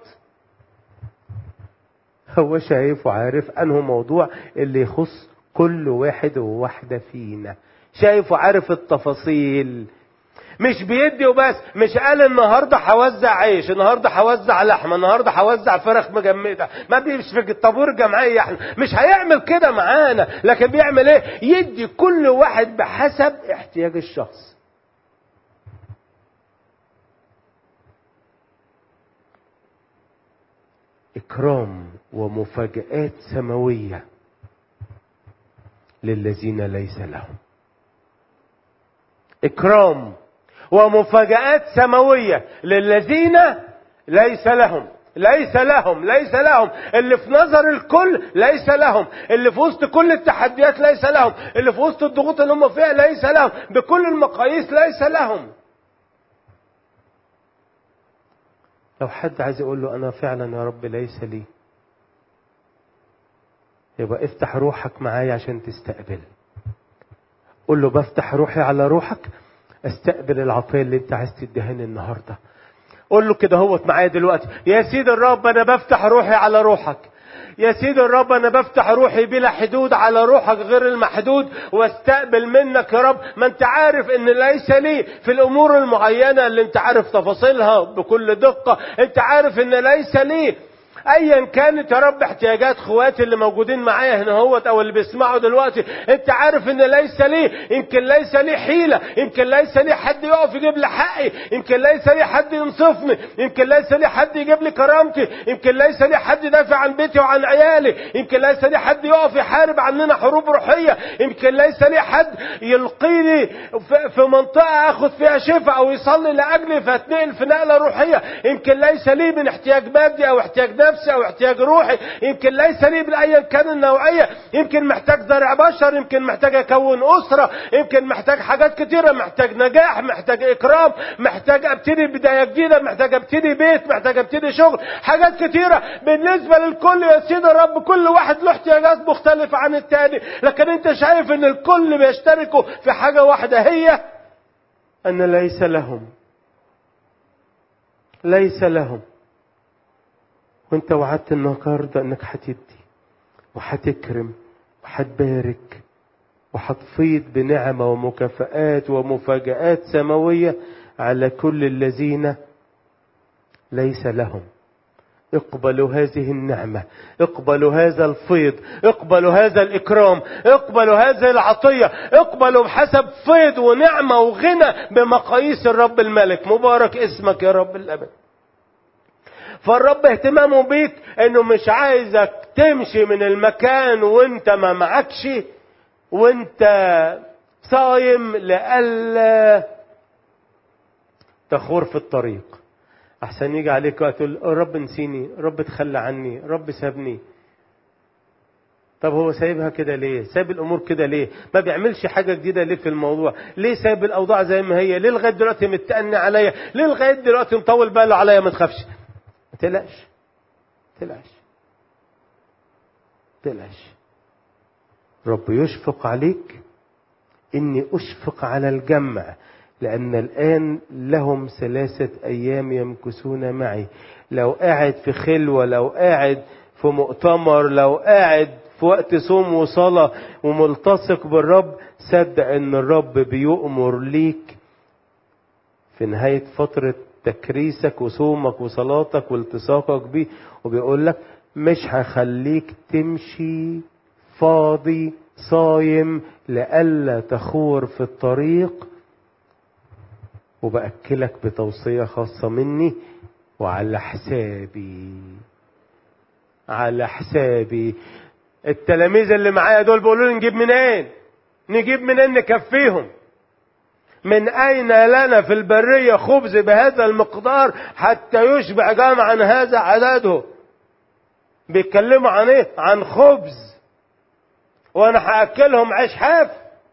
هو شايف وعارف انه موضوع اللي يخص كل واحد وواحدة فينا شايف وعارف التفاصيل مش بيدي وبس مش قال النهارده هوزع عيش النهارده هوزع لحمه النهارده هوزع فراخ مجمده ما مش في الطابور الجمعيه احنا مش هيعمل كده معانا لكن بيعمل ايه يدي كل واحد بحسب احتياج الشخص اكرام ومفاجات سماويه للذين ليس لهم اكرام ومفاجآت سماوية للذين ليس لهم ليس لهم ليس لهم اللي في نظر الكل ليس لهم اللي في وسط كل التحديات ليس لهم اللي في وسط الضغوط اللي هم فيها ليس لهم بكل المقاييس ليس لهم لو حد عايز يقول له انا فعلا يا رب ليس لي يبقى افتح روحك معايا عشان تستقبل قول له بفتح روحي على روحك استقبل العطية اللي انت عايز تديهاني النهاردة قول له كده هوت معايا دلوقتي يا سيد الرب انا بفتح روحي على روحك يا سيدي الرب انا بفتح روحي بلا حدود على روحك غير المحدود واستقبل منك يا رب ما انت عارف ان ليس لي في الامور المعينه اللي انت عارف تفاصيلها بكل دقه انت عارف ان ليس لي ايا كانت يا رب احتياجات اخواتي اللي موجودين معايا هنا هوت او اللي بيسمعوا دلوقتي انت عارف ان ليس لي يمكن ليس لي حيله يمكن ليس لي حد يقف يجيب لي حقي يمكن ليس لي حد ينصفني يمكن ليس لي حد يجيب لي كرامتي يمكن ليس لي حد يدافع عن بيتي وعن عيالي يمكن ليس لي حد يقف يحارب عننا حروب روحيه يمكن ليس لي حد يلقيني في منطقه اخذ فيها شفاء او يصلي لاجلي فاتنقل في نقله روحيه يمكن ليس لي من احتياج مادي او احتياج نفسي نفسي او احتياج روحي يمكن ليس لي بايا كان النوعيه يمكن محتاج زرع بشر يمكن محتاج اكون اسره يمكن محتاج حاجات كتيره محتاج نجاح محتاج اكرام محتاج ابتدي بدايه جديده محتاج ابتدي بيت محتاج ابتدي شغل حاجات كتيره بالنسبه للكل يا سيدي الرب كل واحد له احتياجات مختلفه عن التاني لكن انت شايف ان الكل بيشتركوا في حاجه واحده هي ان ليس لهم ليس لهم وانت وعدت النهارده انك هتدي وهتكرم وهتبارك وهتفيض بنعمة ومكافآت ومفاجآت سماوية على كل الذين ليس لهم اقبلوا هذه النعمة اقبلوا هذا الفيض اقبلوا هذا الإكرام اقبلوا هذه العطية اقبلوا بحسب فيض ونعمة وغنى بمقاييس الرب الملك مبارك اسمك يا رب الأبد فالرب اهتمامه بيك انه مش عايزك تمشي من المكان وانت ما معكش وانت صايم لألا تخور في الطريق احسن يجي عليك وقت تقول رب نسيني رب تخلى عني رب سابني طب هو سايبها كده ليه سايب الامور كده ليه ما بيعملش حاجه جديده ليه في الموضوع ليه سايب الاوضاع زي ما هي ليه لغايه دلوقتي متأني عليا ليه لغايه دلوقتي مطول باله عليا ما تخافش ما تقلقش ما تقلقش ما تقلقش رب يشفق عليك اني اشفق على الجمع لان الان لهم ثلاثه ايام يمكثون معي لو قاعد في خلوه لو قاعد في مؤتمر لو قاعد في وقت صوم وصلاة وملتصق بالرب صدق ان الرب بيؤمر ليك في نهاية فترة تكريسك وصومك وصلاتك والتصاقك بيه وبيقول لك مش هخليك تمشي فاضي صايم لئلا تخور في الطريق وبأكلك بتوصية خاصة مني وعلى حسابي على حسابي التلاميذ اللي معايا دول بيقولوا لي نجيب منين نجيب منين نكفيهم من أين لنا في البرية خبز بهذا المقدار حتى يشبع جمعا هذا عدده بيتكلموا عن ايه عن خبز وانا هاكلهم عيش حاف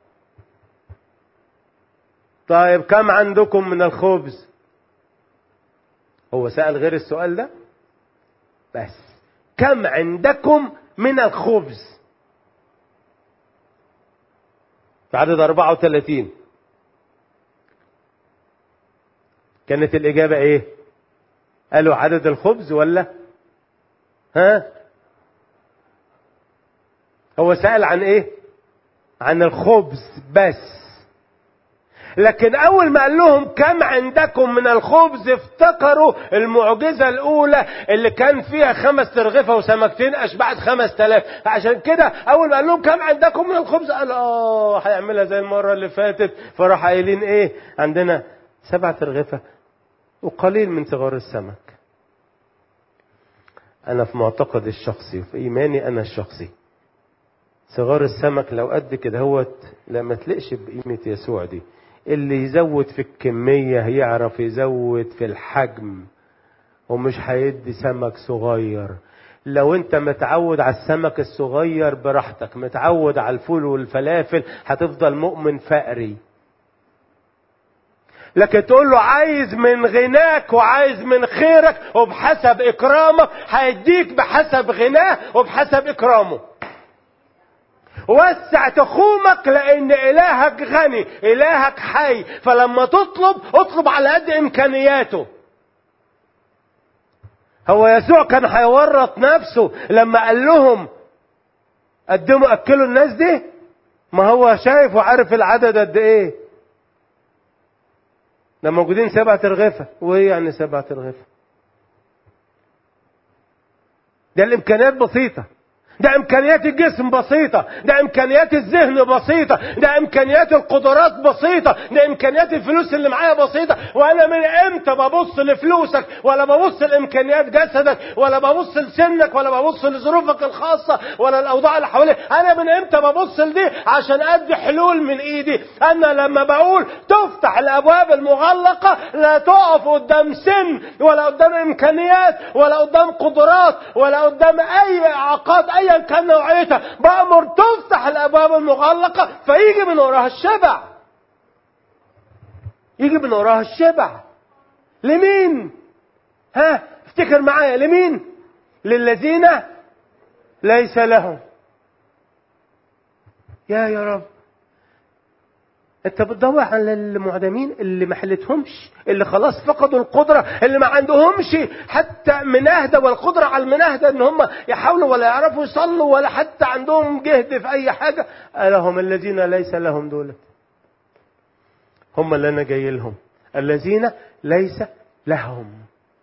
طيب كم عندكم من الخبز هو سأل غير السؤال ده بس كم عندكم من الخبز في عدد 34 كانت الإجابة إيه؟ قالوا عدد الخبز ولا؟ ها؟ هو سأل عن إيه؟ عن الخبز بس لكن اول ما قال لهم كم عندكم من الخبز افتكروا المعجزة الاولى اللي كان فيها خمس ترغفة وسمكتين اشبعت خمس تلاف عشان كده اول ما قال لهم كم عندكم من الخبز قال اه هيعملها زي المرة اللي فاتت فراح قايلين ايه عندنا سبع ترغفة وقليل من صغار السمك انا في معتقد الشخصي وفي ايماني انا الشخصي صغار السمك لو قد كده هوت لا ما تلقش بقيمة يسوع دي اللي يزود في الكمية يعرف يزود في الحجم ومش هيدي سمك صغير لو انت متعود على السمك الصغير براحتك متعود على الفول والفلافل هتفضل مؤمن فقري لكن تقول له عايز من غناك وعايز من خيرك وبحسب اكرامك هيديك بحسب غناه وبحسب اكرامه وسع تخومك لان الهك غني الهك حي فلما تطلب اطلب على قد امكانياته هو يسوع كان هيورط نفسه لما قال لهم قدموا اكلوا الناس دي ما هو شايف وعارف العدد قد ايه ده موجودين سبعة رغفة وايه يعني سبعة رغفة ده الامكانيات بسيطه ده امكانيات الجسم بسيطة ده امكانيات الذهن بسيطة ده امكانيات القدرات بسيطة ده امكانيات الفلوس اللي معايا بسيطة وانا من امتى ببص لفلوسك ولا ببص لامكانيات جسدك ولا ببص لسنك ولا ببص لظروفك الخاصة ولا الاوضاع اللي حواليك انا من امتى ببص لدي عشان ادي حلول من ايدي انا لما بقول تفتح الابواب المغلقة لا تقف قدام سن ولا قدام امكانيات ولا قدام قدرات ولا قدام اي اعاقات اي ايا كان نوعيتها بامر تفتح الابواب المغلقه فيجي من وراها الشبع يجي من وراها الشبع لمين ها افتكر معايا لمين للذين ليس لهم يا يا رب انت بتدور على المعدمين اللي ما حلتهمش اللي خلاص فقدوا القدرة اللي ما عندهمش حتى مناهدة والقدرة على المناهدة ان هم يحاولوا ولا يعرفوا يصلوا ولا حتى عندهم جهد في اي حاجة لهم الذين ليس لهم دولة هم اللي انا جاي لهم الذين ليس لهم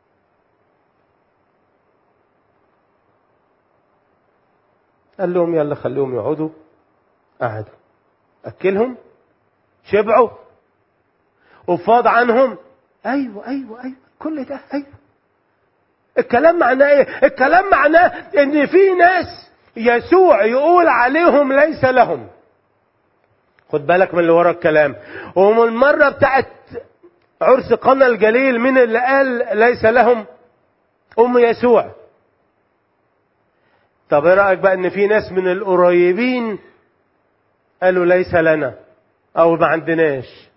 قال لهم يلا خليهم يقعدوا قعدوا اكلهم شبعوا وفاض عنهم ايوه ايوه ايوه كل ده ايوه الكلام معناه ايه الكلام معناه ان في ناس يسوع يقول عليهم ليس لهم خد بالك من اللي ورا الكلام ومن المرة بتاعت عرس قنا الجليل مين اللي قال ليس لهم ام يسوع طب ايه رايك بقى ان في ناس من القريبين قالوا ليس لنا او ما عندناش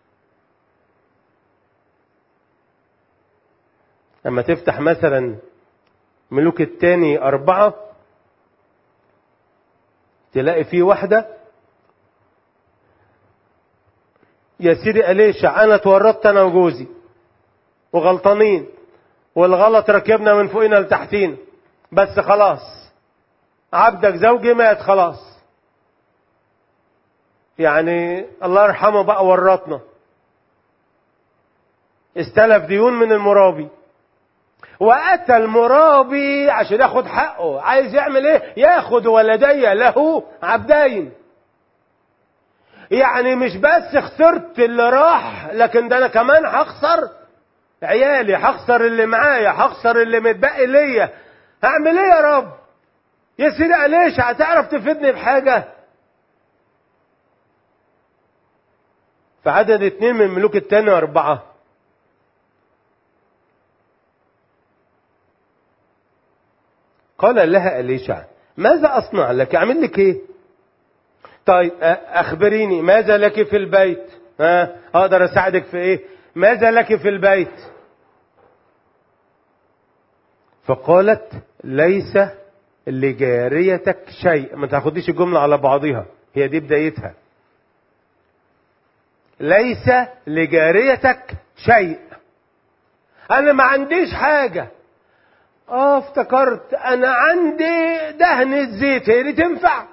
لما تفتح مثلا ملوك التاني أربعة تلاقي فيه واحدة يا سيدي أليشع أنا اتورطت أنا وجوزي وغلطانين والغلط ركبنا من فوقنا لتحتين بس خلاص عبدك زوجي مات خلاص يعني الله يرحمه بقى ورطنا استلف ديون من المرابي واتى المرابي عشان ياخد حقه عايز يعمل ايه ياخد ولدي له عبدين يعني مش بس خسرت اللي راح لكن ده انا كمان هخسر عيالي هخسر اللي معايا هخسر اللي متبقي ليا هعمل ايه يا رب يا سيدي ليش هتعرف تفيدني بحاجة فعدد اتنين من ملوك التاني واربعة قال لها أليشع ماذا أصنع لك أعمل لك إيه طيب أخبريني ماذا لك في البيت ها أقدر أساعدك في إيه ماذا لك في البيت فقالت ليس لجاريتك شيء ما تاخديش الجملة على بعضها هي دي بدايتها ليس لجاريتك شيء انا ما عنديش حاجة اه افتكرت انا عندي دهن الزيت هي دي تنفع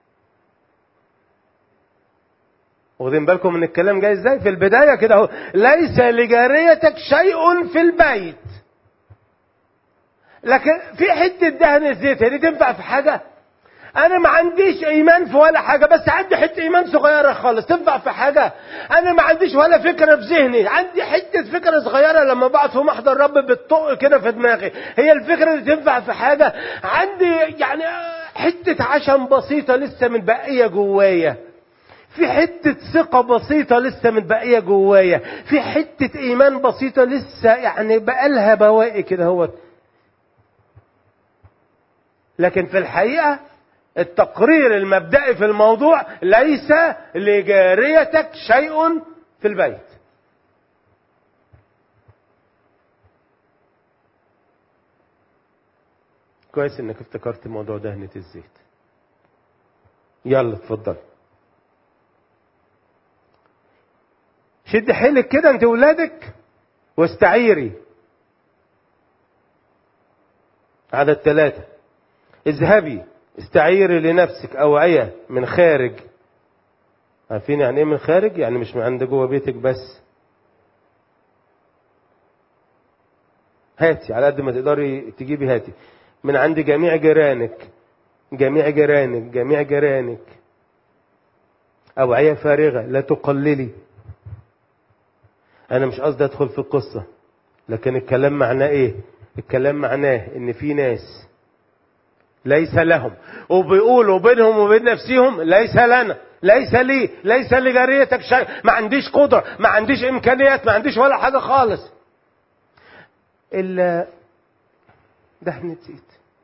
واخدين بالكم من الكلام جاي ازاي في البداية كده اهو ليس لجاريتك شيء في البيت لكن في حتة دهن الزيت هي دي تنفع في حاجة انا ما عنديش ايمان في ولا حاجة بس عندي حتة ايمان صغيرة خالص تنفع في حاجة انا ما عنديش ولا فكرة في ذهني عندي حتة فكرة صغيرة لما بقعد في محضر الرب بتطق كده في دماغي هي الفكرة دي تنفع في حاجة عندي يعني حتة عشم بسيطة لسه متبقية جوايا في حتة ثقة بسيطة لسه متبقية جوايا في حتة ايمان بسيطة لسه يعني بقالها بواقي كده هوت لكن في الحقيقة التقرير المبدئي في الموضوع ليس لجاريتك شيء في البيت كويس انك افتكرت موضوع دهنة الزيت يلا اتفضل شد حيلك كده انت ولادك واستعيري عدد ثلاثة اذهبي استعيري لنفسك أوعية من خارج عارفين يعني ايه من خارج يعني مش من عند جوه بيتك بس هاتي على قد ما تقدري تجيبي هاتي من عند جميع جيرانك جميع جيرانك جميع جيرانك أوعية فارغة لا تقللي أنا مش قصدي أدخل في القصة لكن الكلام معناه إيه الكلام معناه إن في ناس ليس لهم وبيقولوا بينهم وبين نفسهم ليس لنا ليس لي ليس لجاريتك شيء ما عنديش قدرة ما عنديش إمكانيات ما عنديش ولا حاجة خالص إلا دهنة زيت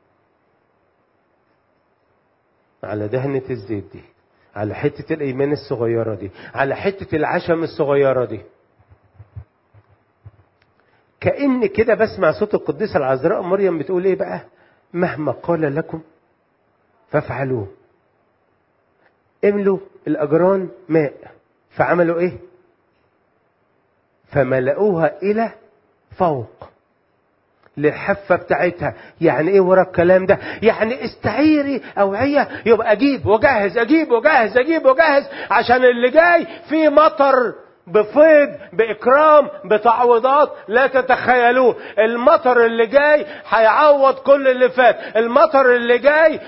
على دهنة الزيت دي على حتة الإيمان الصغيرة دي على حتة العشم الصغيرة دي كأن كده بسمع صوت القديسة العذراء مريم بتقول ايه بقى مهما قال لكم فافعلوه املوا الأجران ماء فعملوا ايه فملأوها إلى فوق للحفة بتاعتها يعني ايه ورا الكلام ده يعني استعيري اوعية يبقى اجيب وجهز اجيب وجهز اجيب وجهز عشان اللي جاي في مطر بفيض بإكرام بتعويضات لا تتخيلوه المطر اللي جاي هيعوض كل اللي فات المطر اللي جاي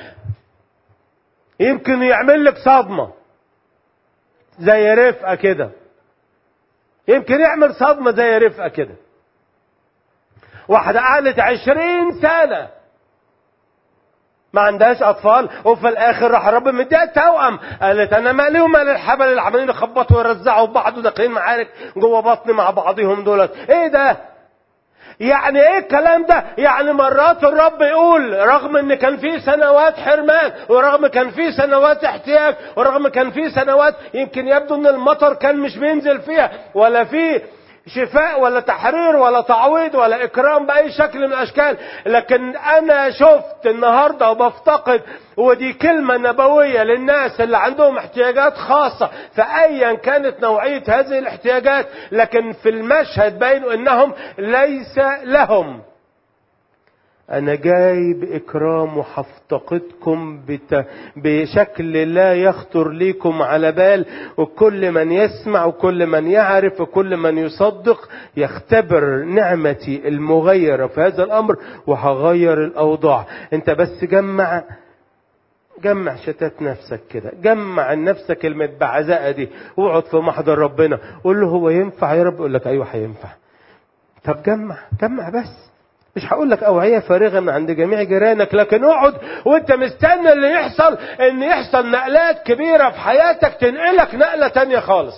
يمكن يعمل لك صدمة زي رفقة كده يمكن يعمل صدمة زي رفقة كده واحدة قعدت عشرين سنة ما عندهاش اطفال وفي الاخر راح رب مديها توأم قالت انا مالي ومال الحبل اللي عمالين يخبطوا ويرزعوا بعض وداخلين معارك جوه بطني مع بعضهم دولت ايه ده يعني ايه الكلام ده يعني مرات الرب يقول رغم ان كان في سنوات حرمان ورغم كان في سنوات احتياج ورغم كان في سنوات يمكن يبدو ان المطر كان مش بينزل فيها ولا في شفاء ولا تحرير ولا تعويض ولا اكرام باي شكل من الاشكال لكن انا شفت النهارده وبفتقد ودي كلمه نبويه للناس اللي عندهم احتياجات خاصه فايا كانت نوعيه هذه الاحتياجات لكن في المشهد بينوا انهم ليس لهم أنا جاي بإكرام وهفتقدكم بت... بشكل لا يخطر ليكم على بال وكل من يسمع وكل من يعرف وكل من يصدق يختبر نعمتي المغيرة في هذا الأمر وهغير الأوضاع أنت بس جمع جمع شتات نفسك كده جمع نفسك المتبعزقة دي واقعد في محضر ربنا قول له هو ينفع يا رب يقول لك أيوه هينفع طب جمع جمع بس مش هقول لك اوعيه فارغه من عند جميع جيرانك لكن اقعد وانت مستني اللي يحصل ان يحصل نقلات كبيره في حياتك تنقلك نقله تانية خالص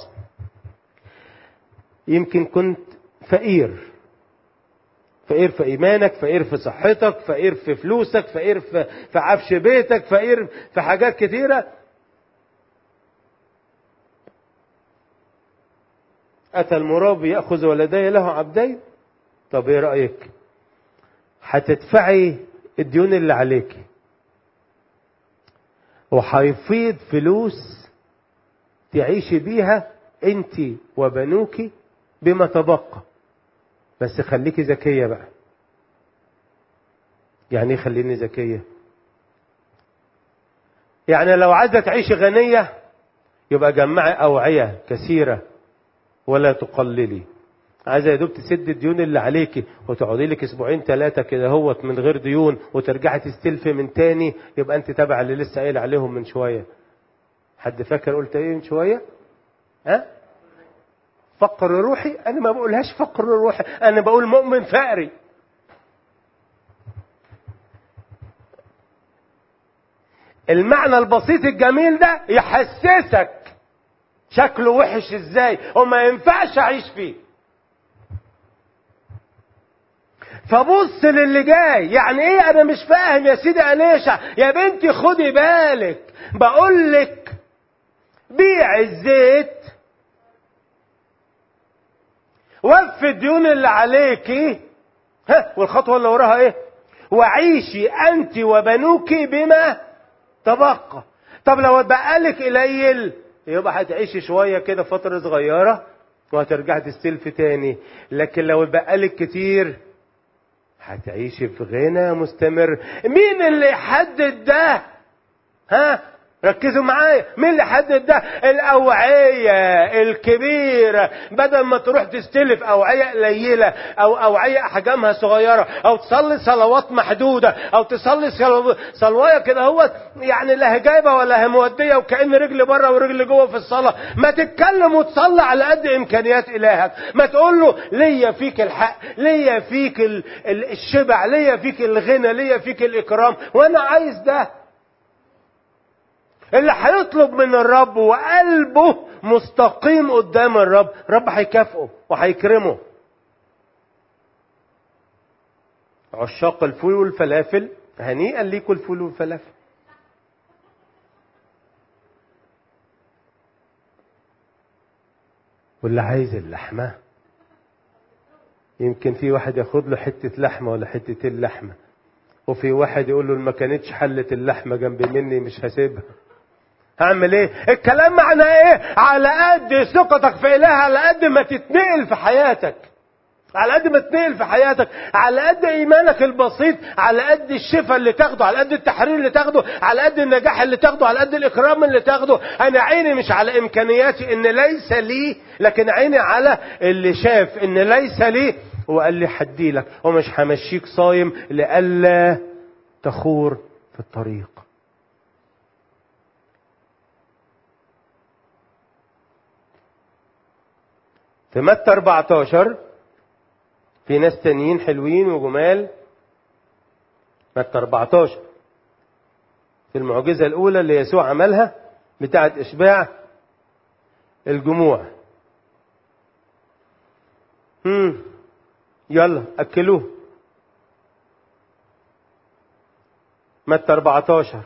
يمكن كنت فقير فقير في ايمانك فقير في صحتك فقير في فلوسك فقير في, في عفش بيتك فقير في حاجات كتيره اتى المرابي ياخذ ولدي له عبدين طب ايه رايك هتدفعي الديون اللي عليك وهيفيض فلوس تعيشي بيها انت وبنوك بما تبقى بس خليكي ذكية بقى يعني ايه خليني ذكية يعني لو عايزة تعيشي غنية يبقى جمعي أوعية كثيرة ولا تقللي عايزه يا دوب تسد الديون اللي عليكي وتقعدي لك اسبوعين ثلاثه كده هوت من غير ديون وترجعي تستلفي من تاني يبقى انت تبع اللي لسه قايل عليهم من شويه حد فاكر قلت ايه من شويه ها فقر روحي انا ما بقولهاش فقر روحي انا بقول مؤمن فقري المعنى البسيط الجميل ده يحسسك شكله وحش ازاي وما ينفعش اعيش فيه فبص للي جاي يعني ايه انا مش فاهم يا سيدي اليشع يا بنتي خدي بالك بقول لك بيع الزيت وفي الديون اللي عليكي ها والخطوه اللي وراها ايه وعيشي انت وبنوك بما تبقى طب لو اتبقالك قليل يبقى هتعيشي شويه كده فتره صغيره وهترجعي تستلفي تاني لكن لو اتبقالك كتير هتعيشي في غنى مستمر مين اللي يحدد ده ها ركزوا معايا مين اللي حدد ده الاوعيه الكبيره بدل ما تروح تستلف اوعيه قليله او اوعيه احجامها صغيره او تصلي صلوات محدوده او تصلي صلوايه كده هو يعني لا هي جايبه ولا هي موديه وكان رجل بره ورجل جوه في الصلاه ما تتكلم وتصلي على قد امكانيات الهك ما تقول له ليا فيك الحق ليا فيك الشبع ليا فيك الغنى ليا فيك الاكرام وانا عايز ده اللي هيطلب من الرب وقلبه مستقيم قدام الرب رب هيكافئه وهيكرمه عشاق الفول والفلافل هنيئا ليكم الفول والفلافل واللي عايز اللحمة يمكن في واحد ياخد له حتة لحمة ولا حتتين لحمة وفي واحد يقول له ما كانتش حلة اللحمة جنب مني مش هسيبها هعمل ايه الكلام معناه ايه على قد ثقتك في اله على قد ما تتنقل في حياتك على قد ما تتنقل في حياتك على قد ايمانك البسيط على قد الشفاء اللي تاخده على قد التحرير اللي تاخده على قد النجاح اللي تاخده على قد الاكرام اللي تاخده انا عيني مش على امكانياتي ان ليس لي لكن عيني على اللي شاف ان ليس لي وقال لي حديلك ومش همشيك صايم لئلا تخور في الطريق في متى 14 في ناس تانيين حلوين وجمال متى 14 في المعجزة الأولى اللي يسوع عملها بتاعة إشباع الجموع هم. يلا اكلوه متى 14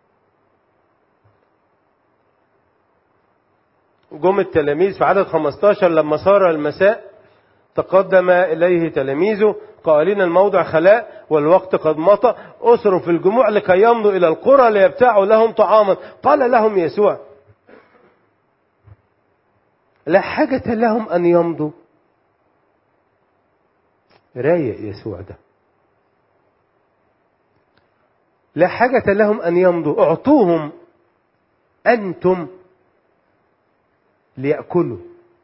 جم التلاميذ في عدد 15 لما صار المساء تقدم إليه تلاميذه قائلين الموضع خلاء والوقت قد مضى أسروا في الجموع لكي يمضوا إلى القرى ليبتاعوا لهم طعاما قال لهم يسوع لا حاجة لهم أن يمضوا رايق يسوع ده لا حاجة لهم أن يمضوا اعطوهم أنتم ليأكلوا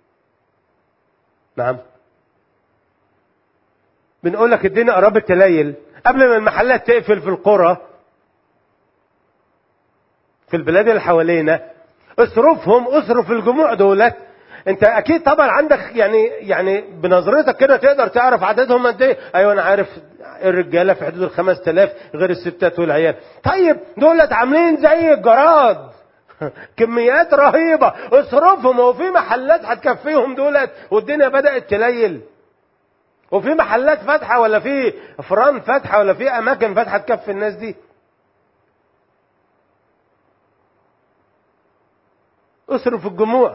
نعم بنقول لك الدنيا قربت تليل قبل ما المحلات تقفل في القرى في البلاد اللي حوالينا اصرفهم اصرف الجموع دولت انت اكيد طبعا عندك يعني يعني بنظرتك كده تقدر تعرف عددهم قد ايه ايوه انا عارف الرجاله في حدود ال 5000 غير الستات والعيال طيب دولت عاملين زي الجراد كميات رهيبه اصرفهم هو في محلات هتكفيهم دولت والدنيا بدات تليل وفي محلات فاتحه ولا في فران فاتحه ولا في اماكن فاتحه تكفي الناس دي اصرف الجموع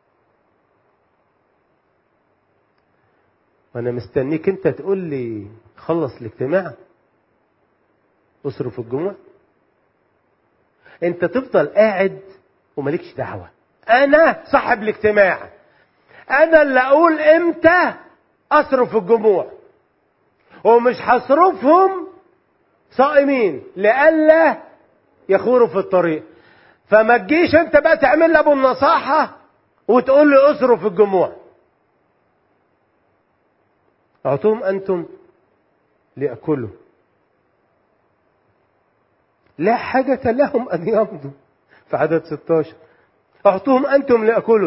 وانا مستنيك انت تقول لي خلص الاجتماع اصرف الجموع انت تفضل قاعد ومالكش دعوه انا صاحب الاجتماع انا اللي اقول امتى اصرف الجموع ومش هصرفهم صائمين لئلا يخوروا في الطريق فما تجيش انت بقى تعمل لي ابو النصاحه وتقول لي اصرف الجموع اعطوهم انتم ليأكلوا لا حاجة لهم أن يمضوا في عدد 16 أعطوهم أنتم ليأكلوا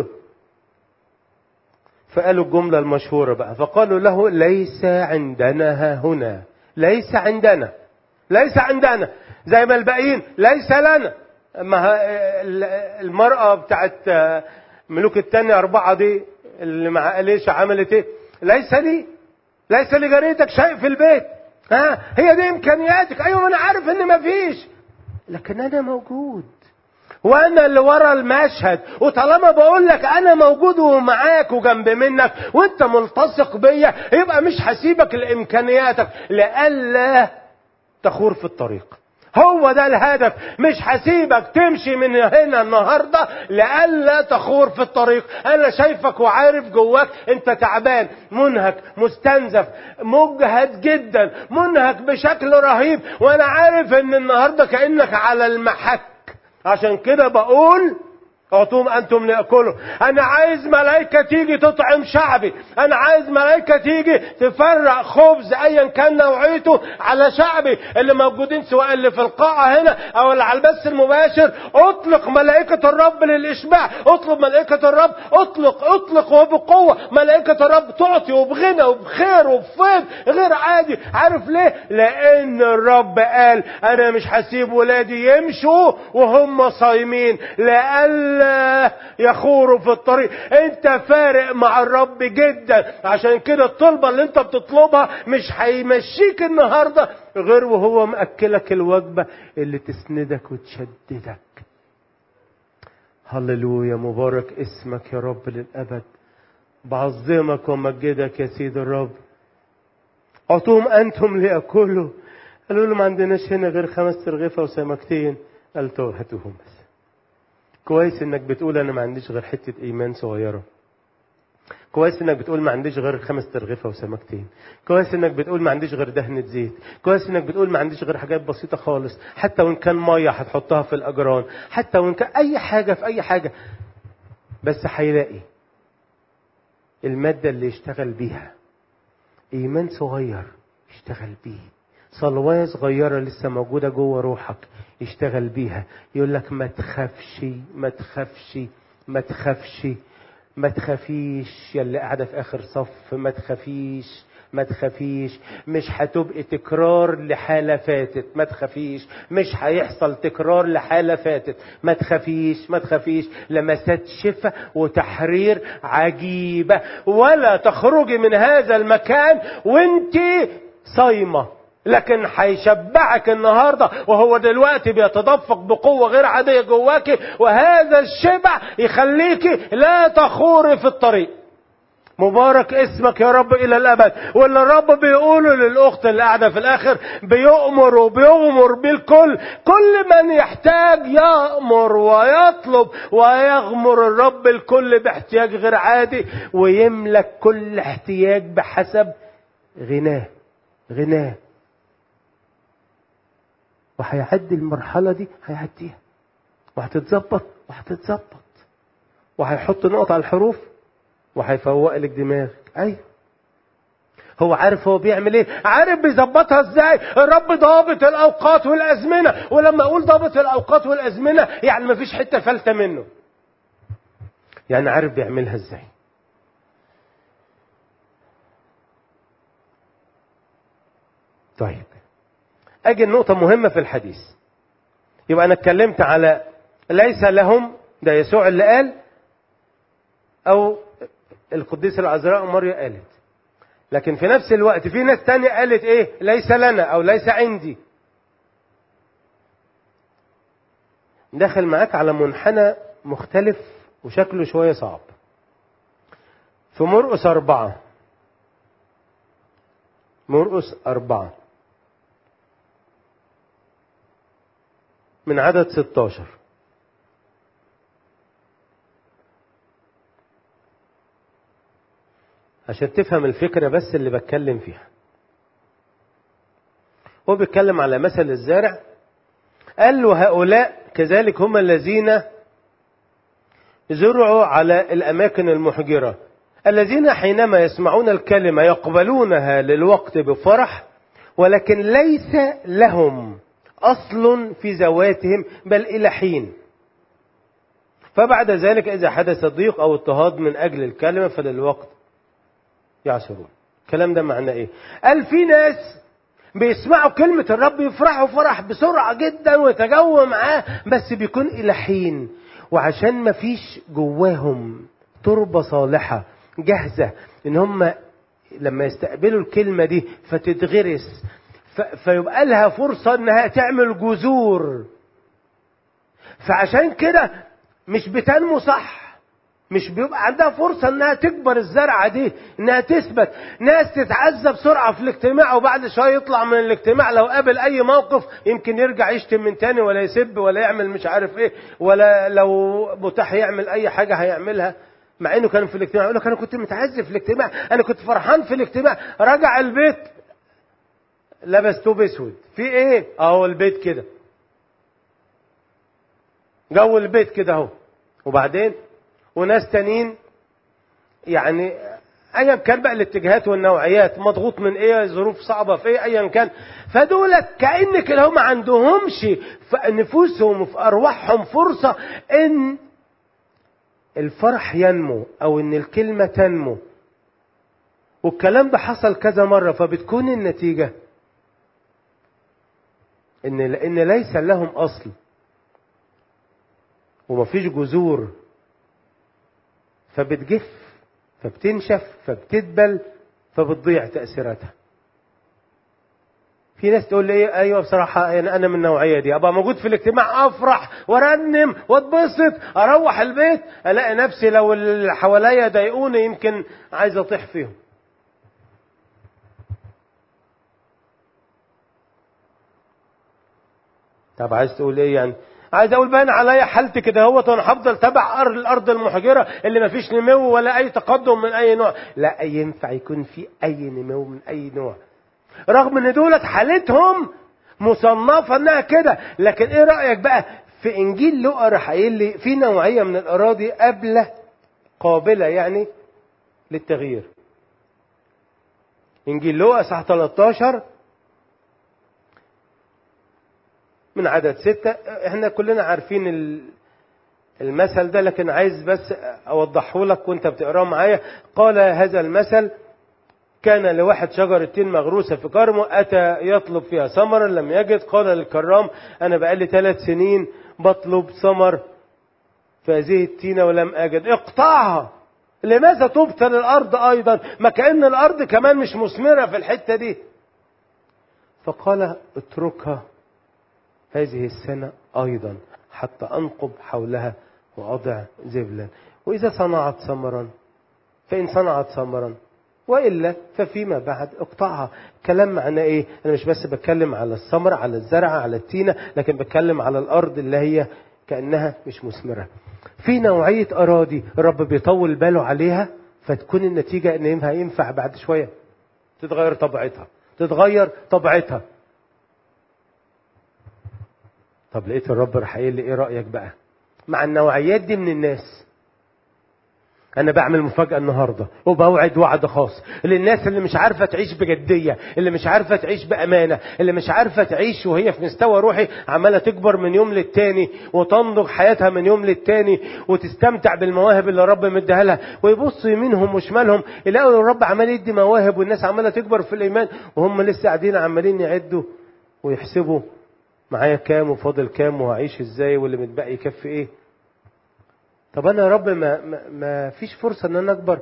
فقالوا الجملة المشهورة بقى فقالوا له ليس عندنا ها هنا ليس عندنا ليس عندنا زي ما الباقيين ليس لنا ما المرأة بتاعت ملوك التانية أربعة دي اللي مع أليشا عملت إيه؟ ليس لي ليس لجاريتك شيء في البيت ها هي دي إمكانياتك أيوة أنا عارف إن مفيش لكن أنا موجود وانا اللي ورا المشهد وطالما بقول لك انا موجود ومعاك وجنب منك وانت ملتصق بيا يبقى مش هسيبك لامكانياتك لئلا تخور في الطريق هو ده الهدف مش هسيبك تمشي من هنا النهارده لئلا تخور في الطريق انا شايفك وعارف جواك انت تعبان منهك مستنزف مجهد جدا منهك بشكل رهيب وانا عارف ان النهارده كانك على المحك عشان كده بقول اعطوهم انتم ليأكلوا انا عايز ملائكة تيجي تطعم شعبي انا عايز ملائكة تيجي تفرق خبز ايا كان نوعيته على شعبي اللي موجودين سواء اللي في القاعة هنا او اللي على البث المباشر اطلق ملائكة الرب للاشباع اطلب ملائكة الرب اطلق اطلق وبقوة ملائكة الرب تعطي وبغنى وبخير وبفيض غير عادي عارف ليه لان الرب قال انا مش هسيب ولادي يمشوا وهم صايمين لألا لا يخوروا في الطريق انت فارق مع الرب جدا عشان كده الطلبة اللي انت بتطلبها مش هيمشيك النهاردة غير وهو مأكلك الوجبة اللي تسندك وتشددك هللويا مبارك اسمك يا رب للأبد بعظمك ومجدك يا سيد الرب اعطوهم انتم ليأكلوا قالوا له ما عندناش هنا غير خمس ترغيفة وسمكتين قال هاتوهم بس كويس انك بتقول انا ما عنديش غير حته ايمان صغيره كويس انك بتقول ما عنديش غير خمس ترغيفه وسمكتين كويس انك بتقول ما عنديش غير دهنه زيت كويس انك بتقول ما عنديش غير حاجات بسيطه خالص حتى وان كان ميه هتحطها في الاجران حتى وان كان اي حاجه في اي حاجه بس هيلاقي الماده اللي يشتغل بيها ايمان صغير يشتغل بيه صلواية صغيرة لسه موجودة جوه روحك يشتغل بيها يقول لك ما تخافش ما تخافش ما تخافش ما تخافيش يا اللي قاعدة في آخر صف ما تخافيش ما تخافيش مش هتبقي تكرار لحالة فاتت ما تخافيش مش هيحصل تكرار لحالة فاتت ما تخافيش ما تخافيش لمسات شفاء وتحرير عجيبة ولا تخرجي من هذا المكان وانت صايمة لكن هيشبعك النهاردة وهو دلوقتي بيتدفق بقوة غير عادية جواكي وهذا الشبع يخليكي لا تخوري في الطريق مبارك اسمك يا رب الى الابد واللي الرب بيقوله للاخت اللي قاعده في الاخر بيؤمر وبيغمر بالكل كل من يحتاج يامر ويطلب ويغمر الرب الكل باحتياج غير عادي ويملك كل احتياج بحسب غناه غناه وهيعدي المرحله دي هيعديها وهتتظبط وهتتظبط وهيحط نقط على الحروف وهيفوق لك دماغك ايوه هو عارف هو بيعمل ايه عارف بيظبطها ازاي الرب ضابط الاوقات والازمنه ولما اقول ضابط الاوقات والازمنه يعني مفيش حته فلته منه يعني عارف بيعملها ازاي طيب اجي النقطه مهمه في الحديث يبقى انا اتكلمت على ليس لهم ده يسوع اللي قال او القديسة العذراء مريم قالت لكن في نفس الوقت في ناس تانية قالت ايه ليس لنا او ليس عندي داخل معاك على منحنى مختلف وشكله شوية صعب في مرقس أربعة مرقس أربعة من عدد 16 عشان تفهم الفكرة بس اللي بتكلم فيها هو بيتكلم على مثل الزارع قال له هؤلاء كذلك هم الذين زرعوا على الأماكن المحجرة الذين حينما يسمعون الكلمة يقبلونها للوقت بفرح ولكن ليس لهم أصل في ذواتهم بل إلى حين فبعد ذلك إذا حدث ضيق أو اضطهاد من أجل الكلمة فللوقت يعصرون الكلام ده معناه ايه قال في ناس بيسمعوا كلمة الرب يفرحوا فرح بسرعة جدا ويتجاوبوا معاه بس بيكون إلى حين وعشان ما فيش جواهم تربة صالحة جاهزة إن هم لما يستقبلوا الكلمة دي فتتغرس فيبقى لها فرصة إنها تعمل جذور فعشان كده مش بتنمو صح مش بيبقى عندها فرصة انها تكبر الزرعة دي انها تثبت ناس تتعذب بسرعة في الاجتماع وبعد شوية يطلع من الاجتماع لو قابل اي موقف يمكن يرجع يشتم من تاني ولا يسب ولا يعمل مش عارف ايه ولا لو متاح يعمل اي حاجة هيعملها مع انه كان في الاجتماع يقول لك انا كنت متعذب في الاجتماع انا كنت فرحان في الاجتماع رجع البيت لبس توب اسود في ايه اهو البيت كده جو البيت كده اهو وبعدين وناس تانيين يعني ايا كان بقى الاتجاهات والنوعيات مضغوط من ايه ظروف صعبه في ايه ايا كان فدول كان كده هم ما عندهمش في نفوسهم وفي ارواحهم فرصه ان الفرح ينمو او ان الكلمه تنمو والكلام ده حصل كذا مره فبتكون النتيجه ان ان ليس لهم اصل ومفيش جذور فبتجف فبتنشف فبتدبل فبتضيع تأثيراتها في ناس تقول لي ايوه بصراحه يعني انا من النوعيه دي ابقى موجود في الاجتماع افرح وارنم واتبسط اروح البيت الاقي نفسي لو اللي حواليا ضايقوني يمكن عايز اطيح فيهم طب عايز تقول ايه يعني عايز اقول باين عليا حالتي كده اهوت وانا هفضل تبع الارض المحجره اللي ما فيش نمو ولا اي تقدم من اي نوع لا ينفع يكون في اي نمو من اي نوع رغم ان دولت حالتهم مصنفه انها كده لكن ايه رايك بقى في انجيل لوقا راح قايل لي في نوعيه من الاراضي قابله قابله يعني للتغيير انجيل لوقا صح 13 من عدد ستة احنا كلنا عارفين المثل ده لكن عايز بس اوضحه لك وانت بتقراه معايا قال هذا المثل كان لواحد شجرة تين مغروسة في كرمه أتى يطلب فيها ثمرا لم يجد قال للكرام أنا بقالي ثلاث سنين بطلب ثمر في هذه التينة ولم أجد اقطعها لماذا تبطل الأرض أيضا ما كأن الأرض كمان مش مثمرة في الحتة دي فقال اتركها هذه السنة أيضا حتى أنقب حولها وأضع زبلا وإذا صنعت ثمرا فإن صنعت ثمرا وإلا ففيما بعد اقطعها كلام معناه إيه أنا مش بس بتكلم على الثمر على الزرع على التينة لكن بتكلم على الأرض اللي هي كأنها مش مثمرة في نوعية أراضي الرب بيطول باله عليها فتكون النتيجة إن ينفع ينفع بعد شوية تتغير طبيعتها تتغير طبيعتها طب لقيت الرب راح قايل لي ايه رايك بقى مع النوعيات دي من الناس انا بعمل مفاجاه النهارده وبوعد وعد خاص للناس اللي مش عارفه تعيش بجديه اللي مش عارفه تعيش بامانه اللي مش عارفه تعيش وهي في مستوى روحي عماله تكبر من يوم للتاني وتنضج حياتها من يوم للتاني وتستمتع بالمواهب اللي الرب مديها لها ويبصوا يمينهم وشمالهم يلاقوا الرب عمال يدي مواهب والناس عماله تكبر في الايمان وهم لسه قاعدين عمالين يعدوا ويحسبوا معايا كام وفاضل كام وهعيش ازاي واللي متبقي يكفي ايه طب انا يا رب ما, ما, ما فيش فرصه ان انا اكبر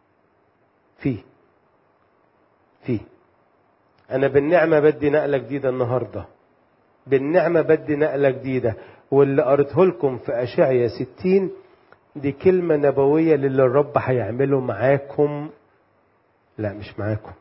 في في انا بالنعمه بدي نقله جديده النهارده بالنعمه بدي نقله جديده واللي قريته لكم في اشعيا 60 دي كلمه نبويه للي الرب هيعمله معاكم لا مش معاكم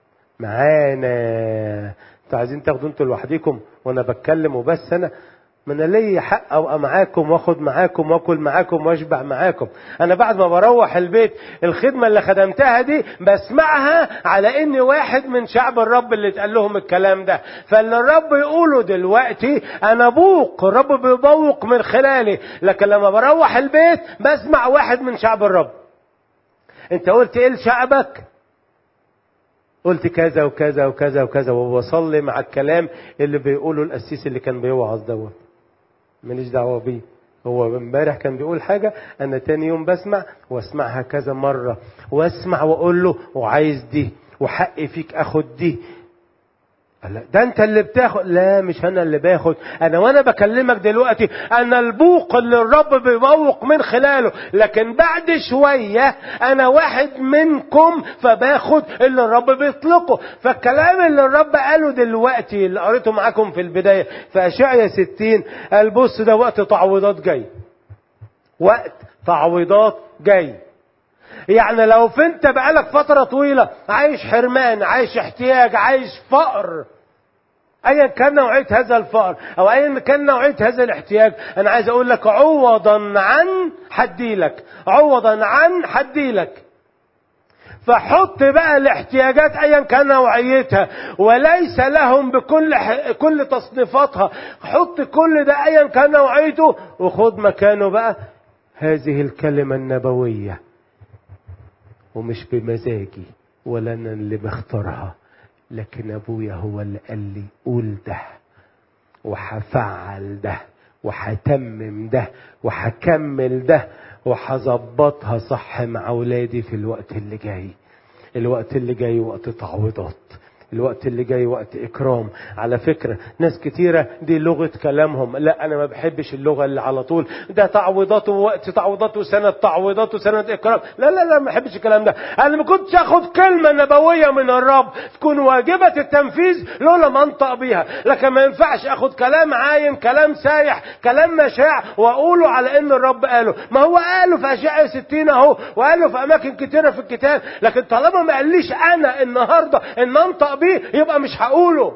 معانا انتوا عايزين تاخدوا انتوا لوحديكم وانا بتكلم وبس انا ما انا ليا حق ابقى معاكم واخد معاكم واكل معاكم واشبع معاكم انا بعد ما بروح البيت الخدمه اللي خدمتها دي بسمعها على اني واحد من شعب الرب اللي اتقال لهم الكلام ده فاللي الرب يقوله دلوقتي انا بوق الرب بيبوق من خلالي لكن لما بروح البيت بسمع واحد من شعب الرب انت قلت ايه لشعبك قلت كذا وكذا وكذا وكذا وبصلي مع الكلام اللي بيقوله القسيس اللي كان بيوعظ دوت ماليش دعوه بيه هو امبارح كان بيقول حاجة أنا تاني يوم بسمع واسمعها كذا مرة واسمع وأقول له وعايز دي وحقي فيك أخد دي لا ده انت اللي بتاخد لا مش انا اللي باخد انا وانا بكلمك دلوقتي انا البوق اللي الرب بيبوق من خلاله لكن بعد شوية انا واحد منكم فباخد اللي الرب بيطلقه فالكلام اللي الرب قاله دلوقتي اللي قريته معاكم في البداية في اشعيا 60 قال بص ده وقت تعويضات جاي وقت تعويضات جاي يعني لو في انت بقالك فترة طويلة عايش حرمان عايش احتياج عايش فقر ايا كان نوعية هذا الفقر او ايا كان نوعية هذا الاحتياج انا عايز اقول لك عوضا عن حديلك عوضا عن حديلك فحط بقى الاحتياجات ايا كان نوعيتها وليس لهم بكل ح... كل تصنيفاتها حط كل ده ايا كان نوعيته وخد مكانه بقى هذه الكلمة النبوية ومش بمزاجي ولا انا اللي بختارها لكن ابويا هو اللي قال لي قول ده وهفعل ده وهتمم ده وهكمل ده وهظبطها صح مع اولادي في الوقت اللي جاي الوقت اللي جاي وقت تعويضات الوقت اللي جاي وقت اكرام على فكره ناس كتيره دي لغه كلامهم لا انا ما بحبش اللغه اللي على طول ده تعويضات ووقت تعويضات وسنه تعويضات وسنه اكرام لا لا لا ما بحبش الكلام ده انا ما كنتش اخد كلمه نبويه من الرب تكون واجبه التنفيذ لولا ما انطق بيها لكن ما ينفعش اخد كلام عاين كلام سايح كلام مشاع واقوله على ان الرب قاله ما هو قاله في اشعياء 60 اهو وقاله في اماكن كتيره في الكتاب لكن طالما ما قاليش انا النهارده ان انطق بيه يبقى مش هقوله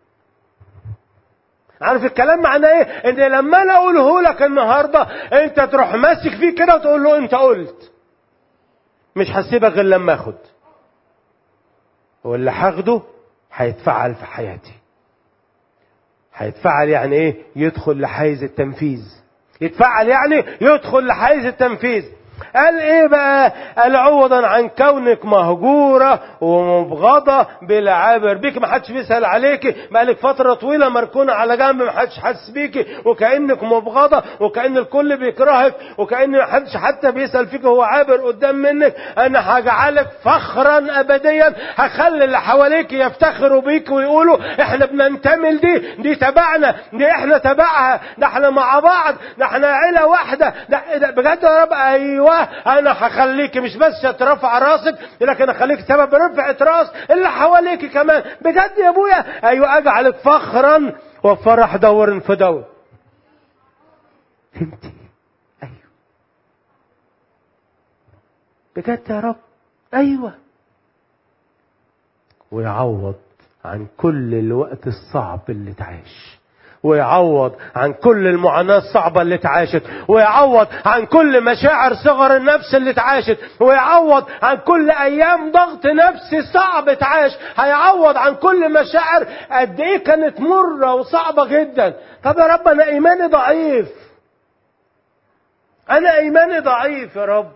عارف الكلام معناه ايه ان لما انا اقوله لك النهارده انت تروح ماسك فيه كده وتقول له انت قلت مش هسيبك غير لما اخد واللي هاخده هيتفعل في حياتي هيتفعل يعني ايه يدخل لحيز التنفيذ يتفعل يعني يدخل لحيز التنفيذ قال ايه بقى قال عوضا عن كونك مهجورة ومبغضة بلا عابر بيك ما حدش بيسأل عليك بقالك فترة طويلة مركونة على جنب ما حدش حاسس بيك وكأنك مبغضة وكأن الكل بيكرهك وكأن ما حدش حتى بيسأل فيك هو عابر قدام منك انا هجعلك فخرا ابديا هخلي اللي حواليك يفتخروا بيك ويقولوا احنا بننتمي لدي دي تبعنا دي احنا تبعها ده احنا مع بعض ده احنا عيلة واحدة ده, ده بجد يا رب ايوه انا هخليك مش بس ترفع راسك لكن اخليك سبب رفعة راس اللي حواليك كمان بجد يا ابويا ايوه اجعلك فخرا وفرح دور في دور فهمتي ايوه بجد يا رب ايوه ويعوض عن كل الوقت الصعب اللي اتعاش ويعوض عن كل المعاناة الصعبة اللي اتعاشت ويعوض عن كل مشاعر صغر النفس اللي اتعاشت ويعوض عن كل أيام ضغط نفسي صعب اتعاش هيعوض عن كل مشاعر قد ايه كانت مرة وصعبة جدا طب يا رب أنا إيماني ضعيف أنا إيماني ضعيف يا رب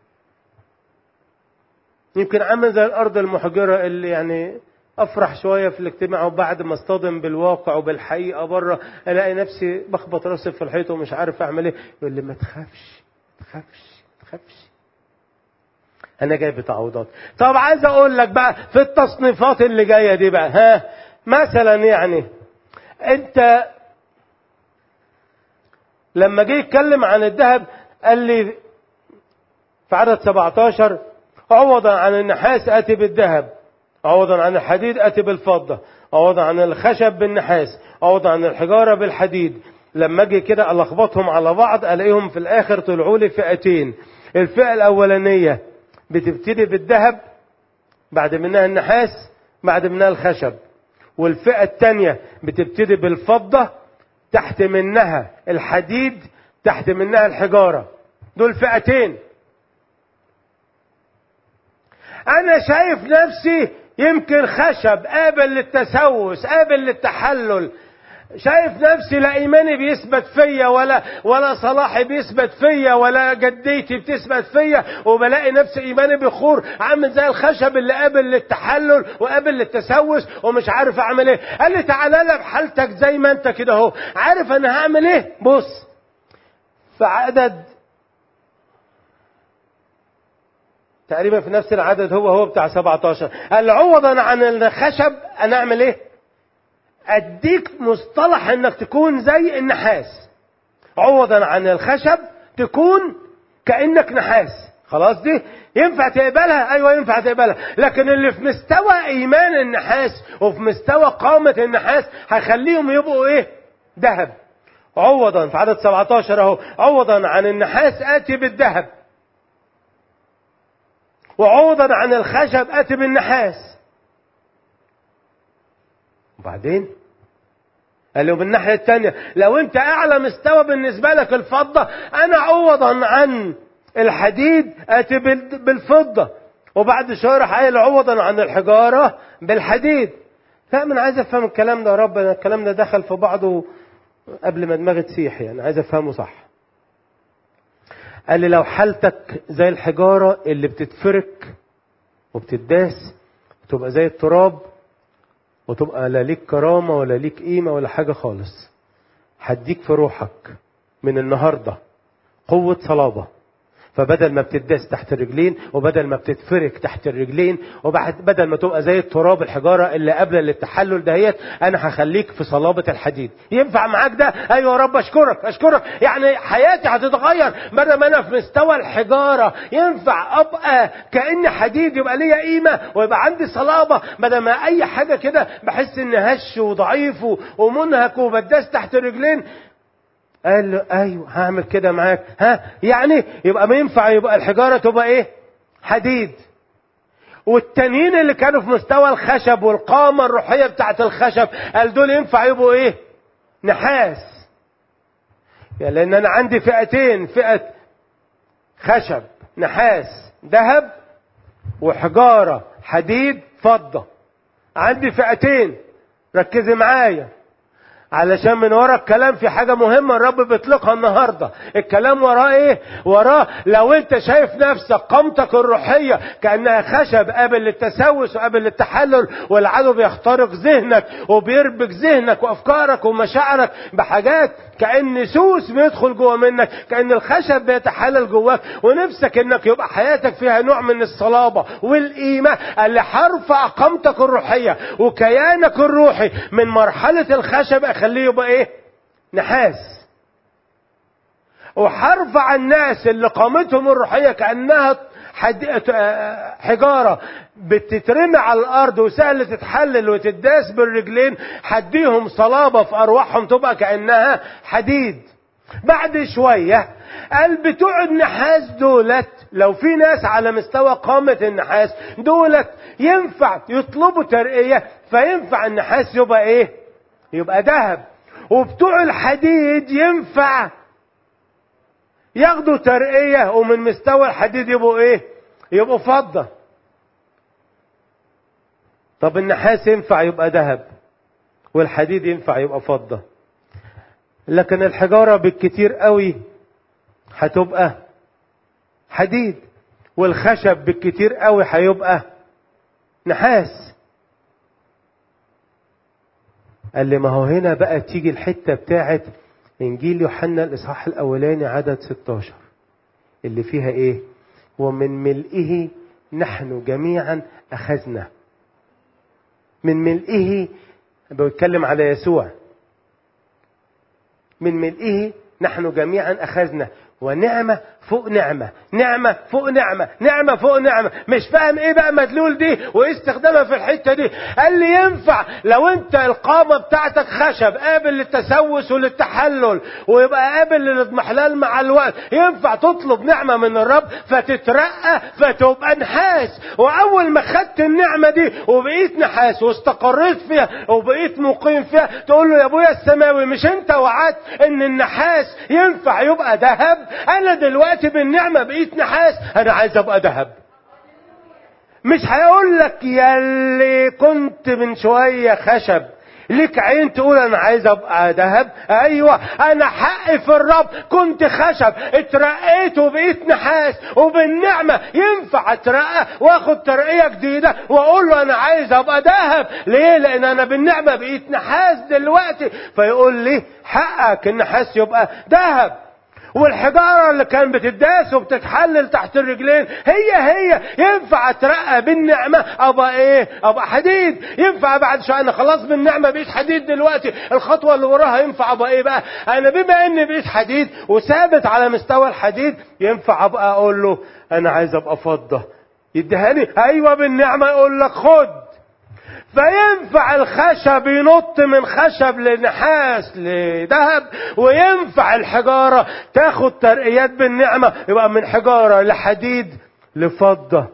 يمكن عامل زي الأرض المحجرة اللي يعني افرح شويه في الاجتماع وبعد ما اصطدم بالواقع وبالحقيقه بره الاقي نفسي بخبط راسي في الحيط ومش عارف اعمل ايه يقول لي ما تخافش ما تخافش ما تخافش انا جايب تعويضات طب عايز اقول لك بقى في التصنيفات اللي جايه دي بقى ها مثلا يعني انت لما جه يتكلم عن الذهب قال لي في عدد 17 عوضا عن النحاس اتي بالذهب عوضا عن الحديد اتي بالفضه عوضا عن الخشب بالنحاس عوضا عن الحجاره بالحديد لما اجي كده الخبطهم على بعض الاقيهم في الاخر طلعوا لي فئتين الفئه الاولانيه بتبتدي بالذهب بعد منها النحاس بعد منها الخشب والفئه الثانيه بتبتدي بالفضه تحت منها الحديد تحت منها الحجاره دول فئتين انا شايف نفسي يمكن خشب قابل للتسوس قابل للتحلل شايف نفسي لا ايماني بيثبت فيا ولا ولا صلاحي بيثبت فيا ولا جديتي بتثبت فيا وبلاقي نفسي ايماني بيخور عامل زي الخشب اللي قابل للتحلل وقابل للتسوس ومش عارف اعمل ايه قال لي تعالى لي بحالتك زي ما انت كده اهو عارف انا هعمل ايه بص في عدد تقريبا في نفس العدد هو هو بتاع 17 قال عوضا عن الخشب انا اعمل ايه اديك مصطلح انك تكون زي النحاس عوضا عن الخشب تكون كانك نحاس خلاص دي ينفع تقبلها ايوه ينفع تقبلها لكن اللي في مستوى ايمان النحاس وفي مستوى قامة النحاس هيخليهم يبقوا ايه ذهب عوضا في عدد 17 اهو عوضا عن النحاس اتي بالذهب وعوضا عن الخشب اتي بالنحاس وبعدين قال له من الناحية التانية لو انت اعلى مستوى بالنسبة لك الفضة انا عوضا عن الحديد اتي بالفضة وبعد شهر قايل عوضا عن الحجارة بالحديد لا من عايز افهم الكلام ده يا رب أنا الكلام ده دخل في بعضه قبل ما دماغي تسيح يعني عايز افهمه صح قال لي لو حالتك زي الحجارة اللي بتتفرك وبتداس وتبقى زي التراب وتبقى لا ليك كرامة ولا ليك قيمة ولا حاجة خالص هديك في روحك من النهاردة قوة صلابة فبدل ما بتداس تحت الرجلين وبدل ما بتتفرك تحت الرجلين وبدل ما تبقى زي التراب الحجارة اللي قبل للتحلل دهيت انا هخليك في صلابة الحديد ينفع معاك ده ايوه يا رب اشكرك اشكرك يعني حياتي هتتغير بدل ما انا في مستوى الحجارة ينفع ابقى كأن حديد يبقى ليا قيمة ويبقى عندي صلابة بدل ما اي حاجة كده بحس اني هش وضعيف ومنهك وبداس تحت الرجلين قال له ايوه هعمل كده معاك ها يعني يبقى ما ينفع يبقى الحجاره تبقى ايه حديد والتانيين اللي كانوا في مستوى الخشب والقامه الروحيه بتاعت الخشب قال دول ينفع يبقوا ايه نحاس يعني لان انا عندي فئتين فئه خشب نحاس ذهب وحجاره حديد فضه عندي فئتين ركزي معايا علشان من ورا الكلام في حاجة مهمة الرب بيطلقها النهاردة الكلام وراه ايه وراه لو انت شايف نفسك قامتك الروحية كأنها خشب قابل للتسوس وقابل للتحلل والعدو بيخترق ذهنك وبيربك ذهنك وافكارك ومشاعرك بحاجات كأن سوس بيدخل جوه منك كأن الخشب بيتحلل جواك ونفسك انك يبقى حياتك فيها نوع من الصلابة والقيمة اللي هرفع قامتك الروحية وكيانك الروحي من مرحلة الخشب اخليه يبقى ايه نحاس وهرفع الناس اللي قامتهم الروحية كأنها حد... حجارة بتترمي على الأرض وسهل تتحلل وتداس بالرجلين حديهم صلابة في أرواحهم تبقى كأنها حديد بعد شوية قال بتوع النحاس دولت لو في ناس على مستوى قامة النحاس دولت ينفع يطلبوا ترقية فينفع النحاس يبقى ايه يبقى ذهب وبتوع الحديد ينفع ياخدوا ترقية ومن مستوى الحديد يبقوا ايه يبقوا فضة طب النحاس ينفع يبقى ذهب والحديد ينفع يبقى فضة لكن الحجارة بالكتير قوي هتبقى حديد والخشب بالكتير قوي هيبقى نحاس قال لي ما هو هنا بقى تيجي الحتة بتاعت انجيل يوحنا الاصحاح الاولاني عدد 16 اللي فيها ايه ومن ملئه نحن جميعا اخذنا من ملئه بيتكلم على يسوع من ملئه نحن جميعا اخذنا ونعمة فوق نعمة نعمة فوق نعمة نعمة فوق نعمة مش فاهم ايه بقى مدلول دي وايه استخدامها في الحتة دي قال لي ينفع لو انت القامة بتاعتك خشب قابل للتسوس وللتحلل ويبقى قابل للاضمحلال مع الوقت ينفع تطلب نعمة من الرب فتترقى فتبقى نحاس واول ما خدت النعمة دي وبقيت نحاس واستقريت فيها وبقيت مقيم فيها تقول له يا ابويا السماوي مش انت وعدت ان النحاس ينفع يبقى ذهب انا دلوقتي بالنعمة بقيت نحاس انا عايز ابقى ذهب مش هيقول لك يا اللي كنت من شوية خشب ليك عين تقول انا عايز ابقى ذهب ايوه انا حقي في الرب كنت خشب اترقيت وبقيت نحاس وبالنعمه ينفع اترقى واخد ترقيه جديده واقول له انا عايز ابقى ذهب ليه لان انا بالنعمه بقيت نحاس دلوقتي فيقول لي حقك النحاس يبقى ذهب والحجارة اللي كان بتداس وبتتحلل تحت الرجلين هي هي ينفع اترقى بالنعمة ابقى ايه ابقى حديد ينفع بعد شوية انا خلاص بالنعمة بقيت حديد دلوقتي الخطوة اللي وراها ينفع ابقى ايه بقى انا بما اني بقيت حديد وثابت على مستوى الحديد ينفع ابقى اقول له انا عايز ابقى فضة يديهاني ايوه بالنعمة يقول لك خد فينفع الخشب ينط من خشب لنحاس لذهب وينفع الحجارة تاخد ترقيات بالنعمة يبقى من حجارة لحديد لفضة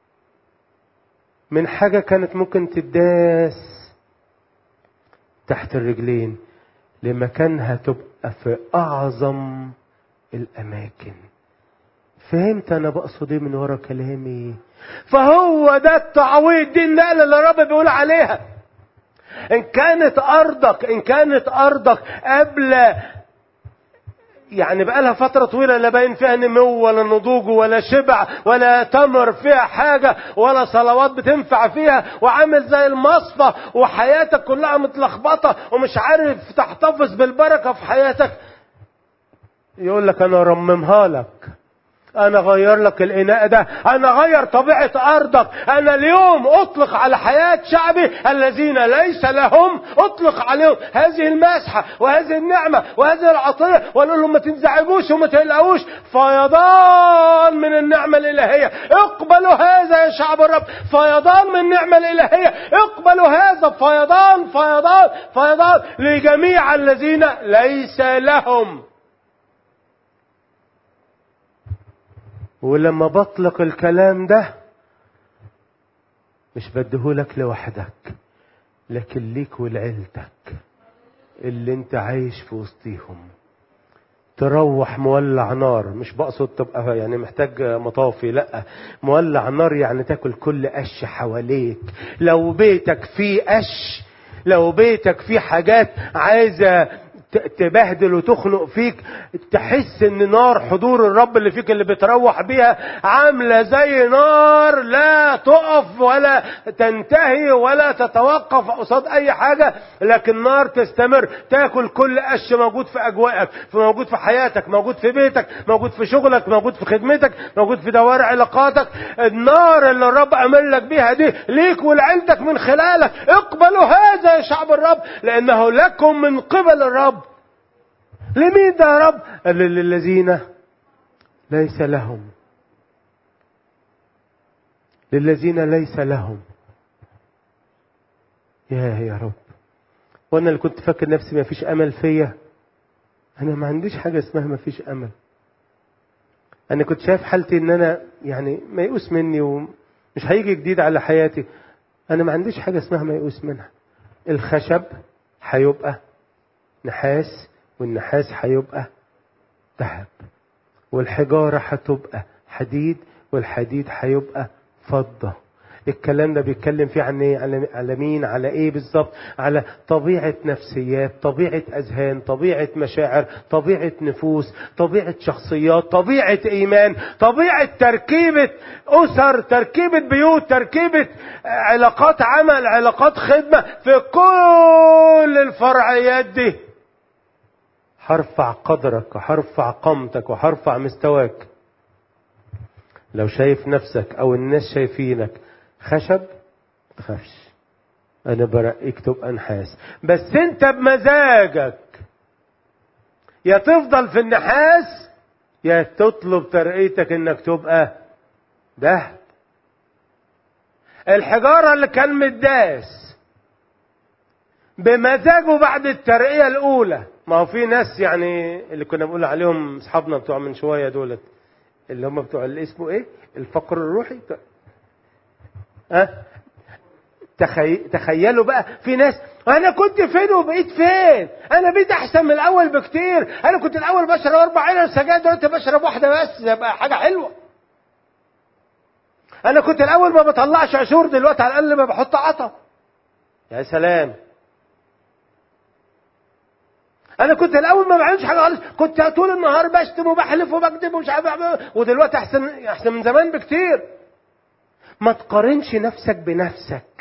من حاجة كانت ممكن تداس تحت الرجلين لمكانها تبقى في أعظم الأماكن فهمت أنا بقصد إيه من ورا كلامي فهو ده التعويض دي النقلة اللي الرب بيقول عليها إن كانت أرضك إن كانت أرضك قبل يعني بقالها فترة طويلة لا باين فيها نمو ولا نضوج ولا شبع ولا تمر فيها حاجة ولا صلوات بتنفع فيها وعامل زي المصفى وحياتك كلها متلخبطة ومش عارف تحتفظ بالبركة في حياتك يقول لك أنا رممها لك انا غير لك الاناء ده انا غير طبيعة ارضك انا اليوم اطلق على حياة شعبي الذين ليس لهم اطلق عليهم هذه المسحة وهذه النعمة وهذه العطية واقول لهم ما تنزعجوش وما تقلقوش فيضان من النعمة الالهية اقبلوا هذا يا شعب الرب فيضان من النعمة الالهية اقبلوا هذا فيضان فيضان فيضان لجميع الذين ليس لهم ولما بطلق الكلام ده مش بديهولك لوحدك لكن ليك ولعيلتك اللي انت عايش في وسطيهم تروح مولع نار مش بقصد تبقى يعني محتاج مطافي لا مولع نار يعني تاكل كل قش حواليك لو بيتك فيه قش لو بيتك فيه حاجات عايزة ت- تبهدل وتخنق فيك تحس ان نار حضور الرب اللي فيك اللي بتروح بيها عاملة زي نار لا تقف ولا تنتهي ولا تتوقف قصاد اي حاجة لكن نار تستمر تاكل كل قش موجود في اجواءك موجود في حياتك موجود في بيتك موجود في شغلك موجود في خدمتك موجود في دوائر علاقاتك النار اللي الرب عمل لك بيها دي ليك ولعيلتك من خلالك اقبلوا هذا يا شعب الرب لانه لكم من قبل الرب لمين ده يا رب قال للذين ليس لهم للذين ليس لهم يا يا رب وانا اللي كنت فاكر نفسي ما فيش امل فيا انا ما عنديش حاجه اسمها ما فيش امل انا كنت شايف حالتي ان انا يعني ميؤوس مني ومش هيجي جديد على حياتي انا ما عنديش حاجه اسمها ميؤوس منها الخشب هيبقى نحاس والنحاس هيبقى ذهب والحجارة هتبقى حديد والحديد هيبقى فضة الكلام ده بيتكلم فيه عن ايه على على مين على ايه بالظبط على طبيعة نفسيات طبيعة اذهان طبيعة مشاعر طبيعة نفوس طبيعة شخصيات طبيعة ايمان طبيعة تركيبة اسر تركيبة بيوت تركيبة علاقات عمل علاقات خدمة في كل الفرعيات دي هرفع قدرك وهرفع قامتك وهرفع مستواك لو شايف نفسك او الناس شايفينك خشب تخافش انا برقيك تبقى نحاس بس انت بمزاجك يا تفضل في النحاس يا تطلب ترقيتك انك تبقى دهب الحجارة اللي كان متداس بمزاجه بعد الترقية الأولى ما هو في ناس يعني اللي كنا بنقول عليهم أصحابنا بتوع من شوية دولت اللي هم بتوع اللي اسمه إيه؟ الفقر الروحي أه؟ تخي... تخيلوا بقى في ناس انا كنت فين وبقيت فين انا بقيت احسن من الاول بكتير انا كنت الاول بشرب اربع علب سجاير دلوقتي بشرب واحده بس يبقى حاجه حلوه انا كنت الاول ما بطلعش عشور دلوقتي على الاقل ما بحط عطا يا سلام انا كنت الاول ما بعملش حاجه خالص كنت طول النهار بشتم وبحلف وبكذب ومش عارف أعمل. ودلوقتي احسن احسن من زمان بكتير ما تقارنش نفسك بنفسك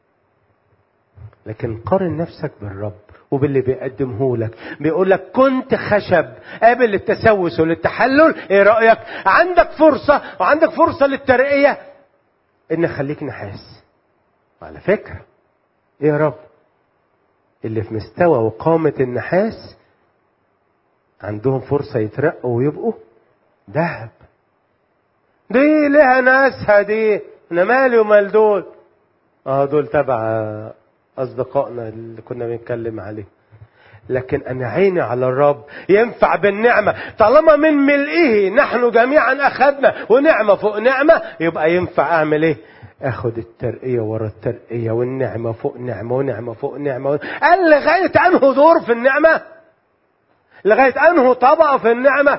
لكن قارن نفسك بالرب وباللي بيقدمه لك بيقول لك كنت خشب قابل للتسوس وللتحلل ايه رايك عندك فرصه وعندك فرصه للترقيه ان خليك نحاس على فكره ايه يا رب اللي في مستوى وقامة النحاس عندهم فرصة يترقوا ويبقوا ذهب دي لها ناسها دي انا مالي ومال دول اه دول تبع اصدقائنا اللي كنا بنتكلم عليه لكن انا عيني على الرب ينفع بالنعمه طالما من ملئه نحن جميعا اخذنا ونعمه فوق نعمه يبقى ينفع اعمل ايه اخد الترقيه ورا الترقيه والنعمه فوق نعمه ونعمه فوق نعمه قال لغايه انه دور في النعمه لغايه انه طبقه في النعمه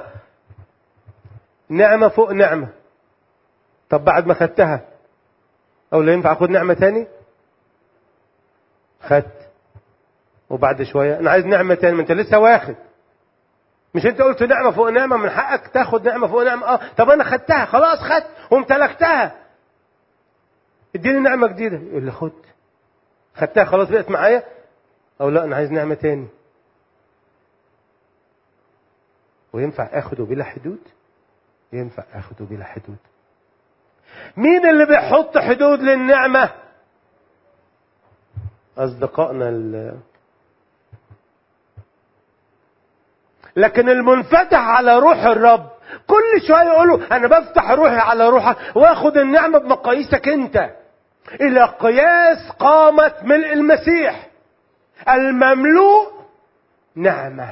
نعمه فوق نعمه طب بعد ما خدتها او لا ينفع اخد نعمه تاني خدت وبعد شويه انا عايز نعمه تاني ما انت لسه واخد مش انت قلت نعمه فوق نعمه من حقك تاخد نعمه فوق نعمه اه طب انا خدتها خلاص خدت وامتلكتها اديني نعمه جديده يقول لي خد خدتها خلاص بقت معايا او لا انا عايز نعمه تاني وينفع اخده بلا حدود ينفع اخده بلا حدود مين اللي بيحط حدود للنعمه اصدقائنا ال لكن المنفتح على روح الرب كل شويه يقولوا انا بفتح روحي على روحك واخد النعمه بمقاييسك انت الى قياس قامه ملء المسيح المملوء نعمه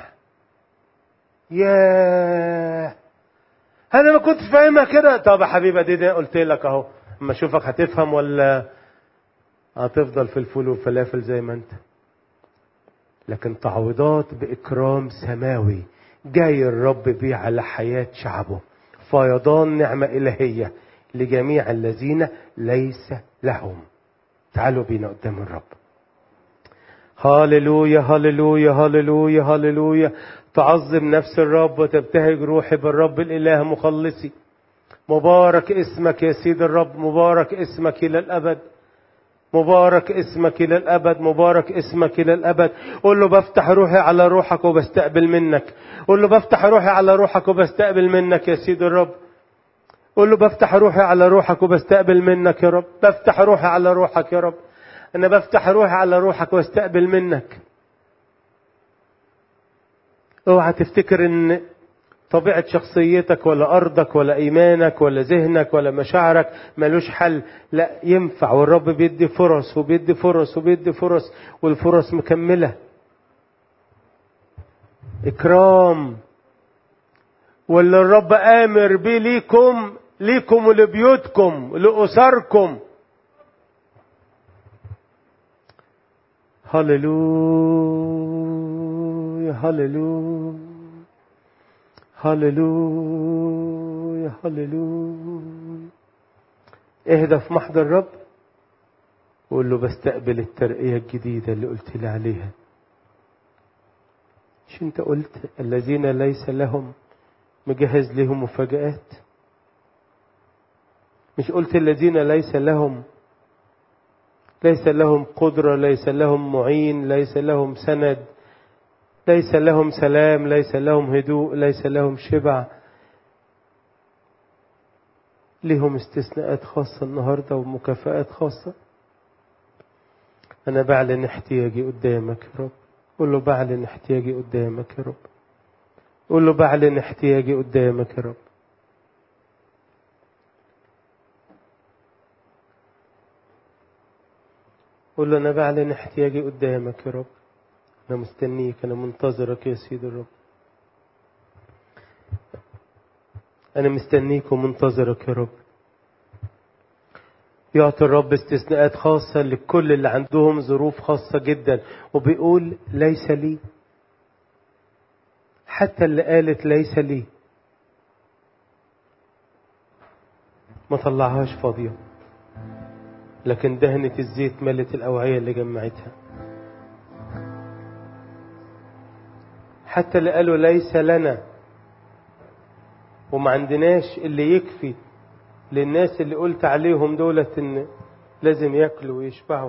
ياه انا ما كنت فاهمها كده طب يا حبيبي دي, دي قلت لك اهو اما اشوفك هتفهم ولا هتفضل في الفول والفلافل زي ما انت لكن تعويضات بإكرام سماوي جاي الرب بيه على حياة شعبه فيضان نعمة إلهية لجميع الذين ليس لهم تعالوا بينا قدام الرب هاللويا هاللويا هاللويا هاللويا تعظم نفس الرب وتبتهج روحي بالرب الإله مخلصي مبارك اسمك يا سيد الرب مبارك اسمك إلى الأبد مبارك اسمك إلى الأبد مبارك اسمك إلى الأبد قول له بفتح روحي على روحك وبستقبل منك قول له بفتح روحي على روحك وبستقبل منك يا سيد الرب قول له بفتح روحي على روحك وبستقبل منك يا رب بفتح روحي على روحك يا رب أنا بفتح روحي على روحك واستقبل منك اوعى تفتكر ان طبيعة شخصيتك ولا أرضك ولا إيمانك ولا ذهنك ولا مشاعرك ملوش حل لا ينفع والرب بيدي فرص وبيدي فرص وبيدي فرص والفرص مكملة إكرام واللي الرب آمر بيه ليكم ليكم ولبيوتكم لأسركم هللويا هللويا هللويا هللويا اهدى في محضر الرب وقول له بستقبل الترقية الجديدة اللي قلت لي عليها مش انت قلت الذين ليس لهم مجهز لهم مفاجآت مش قلت الذين ليس لهم ليس لهم قدرة ليس لهم معين ليس لهم سند ليس لهم سلام ليس لهم هدوء ليس لهم شبع لهم استثناءات خاصة النهاردة ومكافآت خاصة أنا بعلن احتياجي قدامك يا رب قول له بعلن احتياجي قدامك يا رب قول له بعلن احتياجي قدامك يا رب قول له أنا بعلن احتياجي قدامك يا رب أنا مستنيك أنا منتظرك يا سيد الرب أنا مستنيك ومنتظرك يا رب يعطي الرب استثناءات خاصة لكل اللي عندهم ظروف خاصة جدا وبيقول ليس لي حتى اللي قالت ليس لي ما طلعهاش فاضية لكن دهنة الزيت ملت الأوعية اللي جمعتها حتى اللي قالوا ليس لنا وما عندناش اللي يكفي للناس اللي قلت عليهم دولة ان لازم ياكلوا ويشبعوا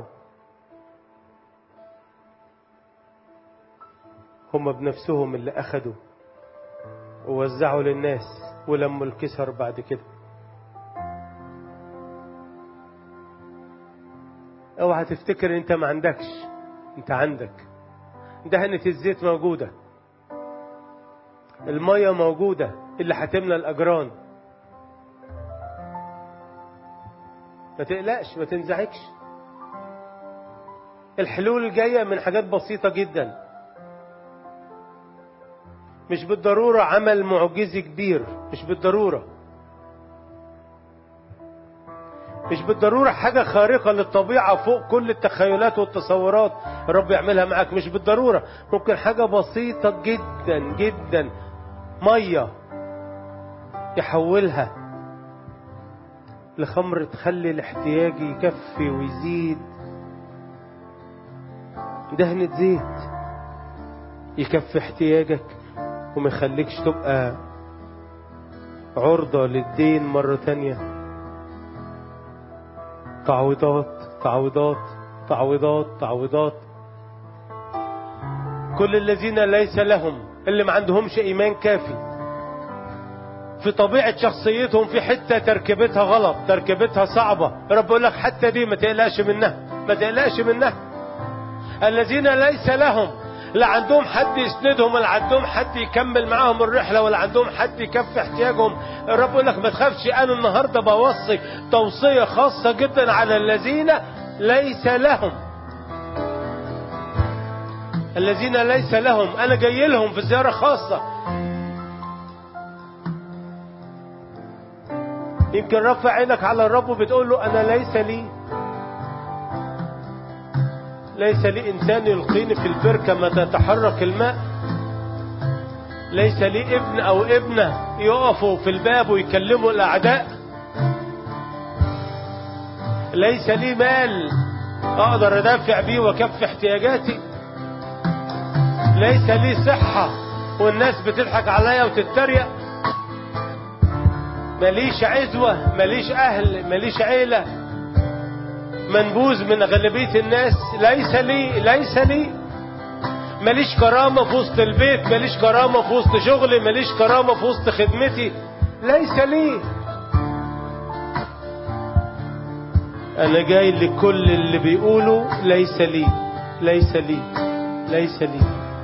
هم بنفسهم اللي اخدوا ووزعوا للناس ولموا الكسر بعد كده اوعى تفتكر انت ما عندكش انت عندك دهنة الزيت موجودة المية موجودة اللي هتملى الأجران ما تقلقش ما تنزعجش الحلول جاية من حاجات بسيطة جدا مش بالضرورة عمل معجزي كبير مش بالضرورة مش بالضرورة حاجة خارقة للطبيعة فوق كل التخيلات والتصورات الرب يعملها معاك مش بالضرورة ممكن حاجة بسيطة جدا جدا مية يحولها لخمر تخلي الاحتياج يكفي ويزيد دهنة زيت يكفي احتياجك وما يخليكش تبقى عرضة للدين مرة تانية تعويضات تعويضات تعويضات تعويضات كل الذين ليس لهم اللي ما عندهمش ايمان كافي في طبيعة شخصيتهم في حتة تركيبتها غلط تركيبتها صعبة رب يقول لك حتى دي ما تقلقش منها ما تقلقش منها الذين ليس لهم لا عندهم حد يسندهم ولا عندهم حد يكمل معاهم الرحلة ولا عندهم حد يكفي احتياجهم الرب يقول لك ما تخافش أنا النهاردة بوصي توصية خاصة جدا على الذين ليس لهم الذين ليس لهم أنا جاي لهم في زيارة خاصة يمكن رفع عينك على الرب وبتقول له أنا ليس لي ليس لي إنسان يلقيني في البركة متى تحرك الماء ليس لي ابن أو ابنة يقفوا في الباب ويكلموا الأعداء ليس لي مال أقدر أدافع بيه وأكفي احتياجاتي ليس لي صحة والناس بتضحك عليا وتتريق ماليش عزوة ماليش أهل ماليش عيلة منبوذ من غالبية الناس ليس لي ليس لي ماليش كرامة في وسط البيت ماليش كرامة في وسط شغلي ماليش كرامة في وسط خدمتي ليس لي أنا جاي لكل اللي بيقولوا ليس لي ليس لي ليس لي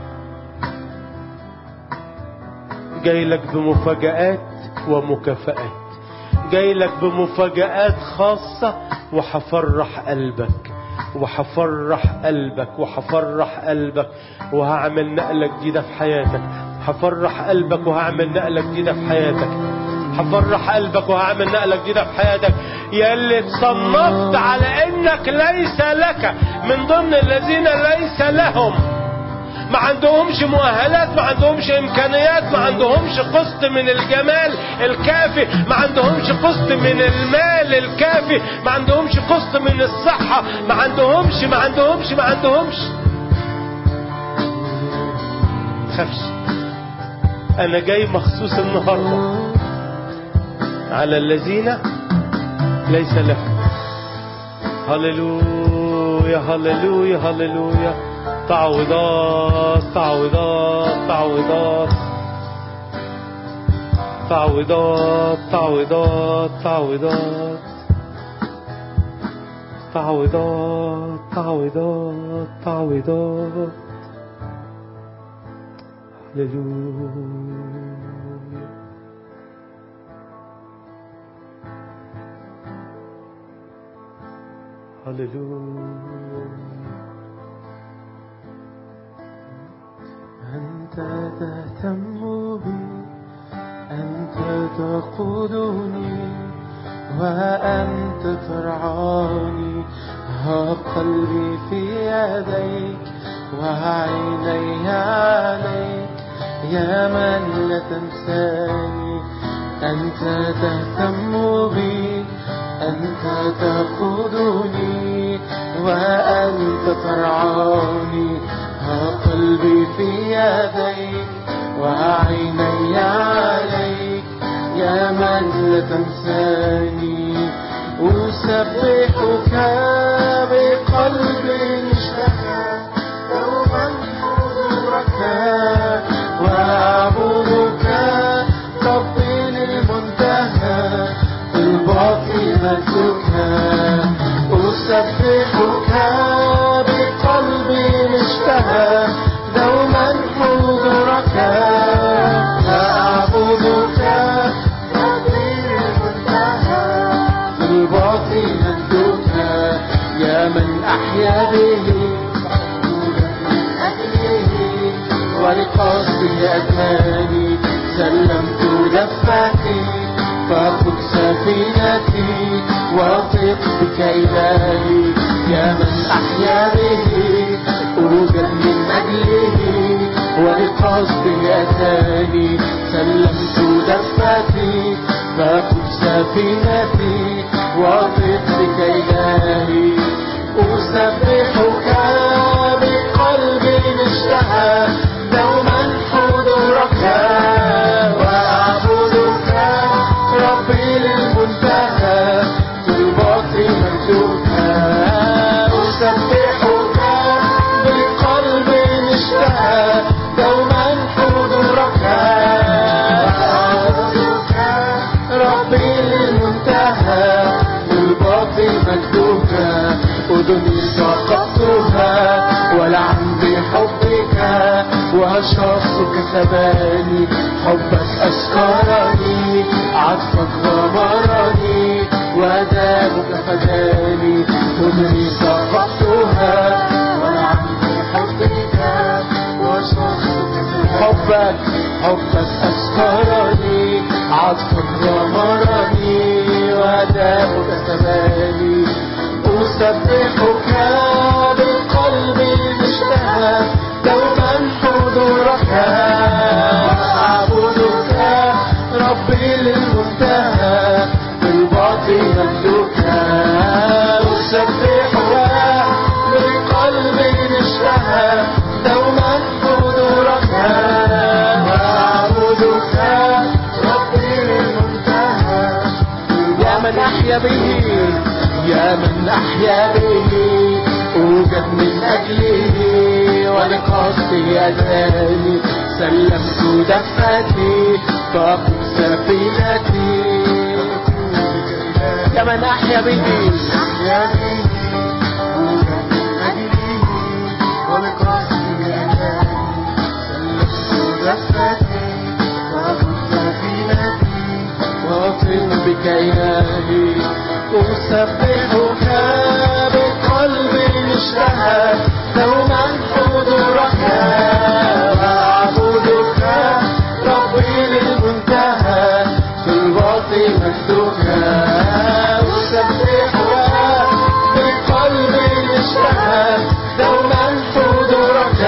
جاي لك بمفاجآت ومكافآت جاي لك بمفاجآت خاصة وحفرح قلبك وحفرح قلبك وحفرح قلبك وهعمل نقلة جديدة في حياتك هفرح قلبك وهعمل نقلة جديدة في حياتك هفرح قلبك وهعمل نقلة جديدة في حياتك يا اللي اتصنفت على انك ليس لك من ضمن الذين ليس لهم ما عندهمش مؤهلات ما عندهمش امكانيات ما عندهمش قسط من الجمال الكافي ما عندهمش قسط من المال الكافي ما عندهمش قسط من الصحة ما عندهمش ما عندهمش ما عندهمش خافش انا جاي مخصوص النهارده على الذين ليس لهم هللويا هللويا هللويا تعويضات تعويضات تعويضات تعويضات تعويضات تعويضات تعويضات تعويضات تعويضات هللويا هللويا
أنت تهتم بي أنت تقودني وأنت ترعاني ها قلبي في يديك وعيني عليك يا من لا تنساني أنت تهتم بي أنت تقودني وأنت ترعاني ها قلبي في يديك وعيني عليك يا من لا تنساني أسبحك بقلب اشتهى دوما حضورك وأعبدك ربي للمنتهى في الباطن مجدك أسبحك بقلب اشتهى دوما حضورك وأعبدك ربي للمنتهى في الباطن مجدك يا من أحيا به من أجله ولقصده أتاني سلمت دفتي فخذ سفينتي واثق بك إلهي يا من أحيا به أوجد من أجله ولقصده أتاني سلمت دفتي فخذ سفينتي واثق بك إلهي أسبحك بقلب اشتهى دوما حضورك وأعبدك ربي للمنتهى في الباطن مجدك أسبحك بقلب اشتهى دوما حضورك وأعبدك ربي للمنتهى في الباطن مجدك أذني سقطتها ولعن بحبك وشخصك ثباني حبك أسكرني عطفك غمرني ودابك فداني أذني سقطتها ولعن بحبك وشخصك ثباني حبك حبك أسكرني عطفك غمرني ودابك ثباني أسبحك بقلب مشتهى دوما حضورك أعبدك ربي للمنتهى في الباطن مجدك أسبحك بقلب اشتهى دوما حضورك أحيا به يا من أحيا به أوجد من أجله ولقصدي أذاني سلمت دفتي فقد سفينتي يا من أحيا به
أحيا به أوجد من أجله ولقصدي أناني سلمت دفتي وأخذ سفينتي
واطن بك إلهي أسبحك بقلب اشتهى دوما حضورك وأعبدك ربي للمنتهى في الباطن مجدك أسبحك بقلب اشتهى دوما حضورك